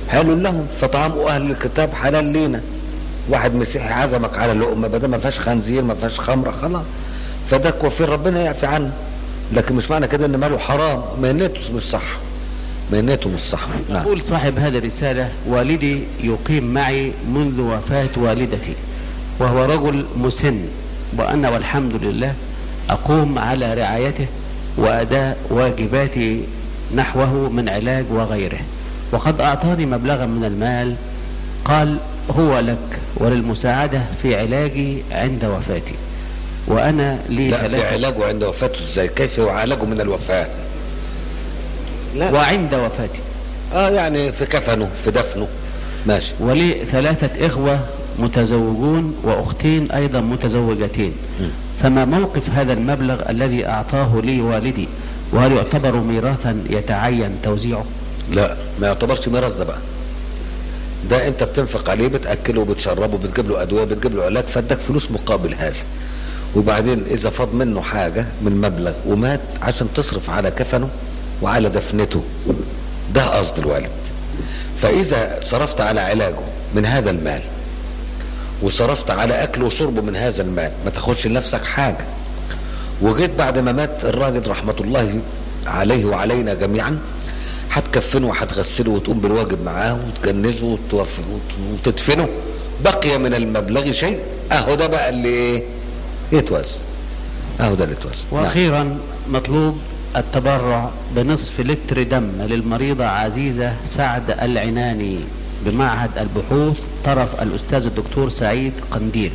حلال لهم فطعام اهل الكتاب حلال لينا واحد مسيحي عزمك على لقمه بدل ما فيهاش خنزير ما فيهاش خمره خلاص فده كوفير ربنا يعفي عنه لكن مش معنى كده ان ماله حرام مهنته مش صح مهنته مش صح نعم يقول صاحب هذه الرسالة والدي يقيم معي منذ وفاة والدتي وهو رجل مسن وأنا والحمد لله أقوم على رعايته وأداء واجباتي نحوه من علاج وغيره وقد أعطاني مبلغا من المال قال هو لك وللمساعدة في علاجي عند وفاتي وأنا لي لا في ثلاثة علاجه عند وفاته ازاي كيف يعالجه من الوفاه لا وعند وفاتي اه يعني في كفنه في دفنه ماشي ولي ثلاثة إخوة متزوجون وأختين أيضا متزوجتين فما موقف هذا المبلغ الذي أعطاه لي والدي وهل يعتبر ميراثا يتعين توزيعه لا ما يعتبرش ميراث ده بقى ده انت بتنفق عليه بتاكله وبتشربه بتجيب له ادويه بتجيب له علاج فادك فلوس مقابل هذا وبعدين اذا فاض منه حاجه من مبلغ ومات عشان تصرف على كفنه وعلى دفنته ده قصد الوالد فاذا صرفت على علاجه من هذا المال وصرفت على اكله وشربه من هذا المال ما تاخدش لنفسك حاجه وجيت بعد ما مات الراجل رحمه الله عليه وعلينا جميعا هتكفنه وهتغسله وتقوم بالواجب معاه وتجنزه وتوف- وت- وتدفنه بقي من المبلغ شيء اهو ده بقى اللي ايه يتوزن اهو ده اللي يتوزن نعم. وأخيرا مطلوب التبرع بنصف لتر دم للمريضة عزيزة سعد العناني بمعهد البحوث طرف الأستاذ الدكتور سعيد قنديل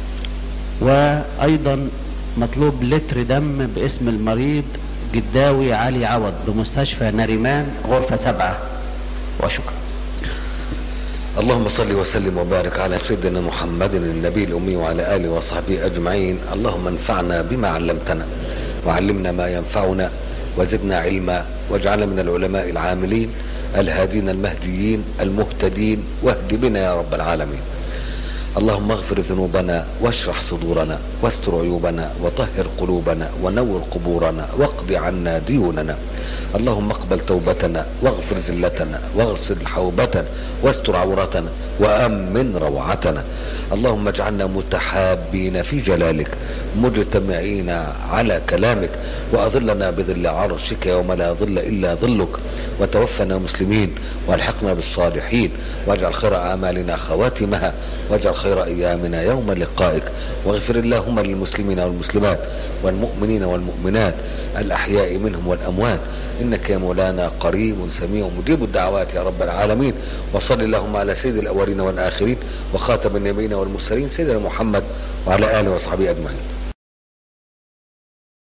وأيضا مطلوب لتر دم باسم المريض جداوي علي عوض بمستشفى ناريمان غرفة سبعة وشكرا اللهم صل وسلم وبارك على سيدنا محمد النبي الأمي وعلى آله وصحبه أجمعين اللهم انفعنا بما علمتنا وعلمنا ما ينفعنا وزدنا علما واجعلنا من العلماء العاملين الهادين المهديين المهتدين واهد بنا يا رب العالمين اللهم اغفر ذنوبنا واشرح صدورنا واستر عيوبنا وطهر قلوبنا ونور قبورنا واقض عنا ديوننا اللهم اقبل توبتنا واغفر زلتنا واغسل حوبتنا واستر عورتنا وامن روعتنا اللهم اجعلنا متحابين في جلالك مجتمعين على كلامك واظلنا بظل عرشك يوم لا ظل الا ظلك وتوفنا مسلمين والحقنا بالصالحين واجعل خير اعمالنا خواتمها واجعل خير ايامنا يوم لقائك واغفر اللهم للمسلمين والمسلمات والمؤمنين والمؤمنات الاحياء منهم والاموات انك يا مولانا قريب سميع مجيب الدعوات يا رب العالمين وصل اللهم على سيد الاولين والاخرين وخاتم النبيين والمرسلين سيدنا محمد وعلى اله وصحبه اجمعين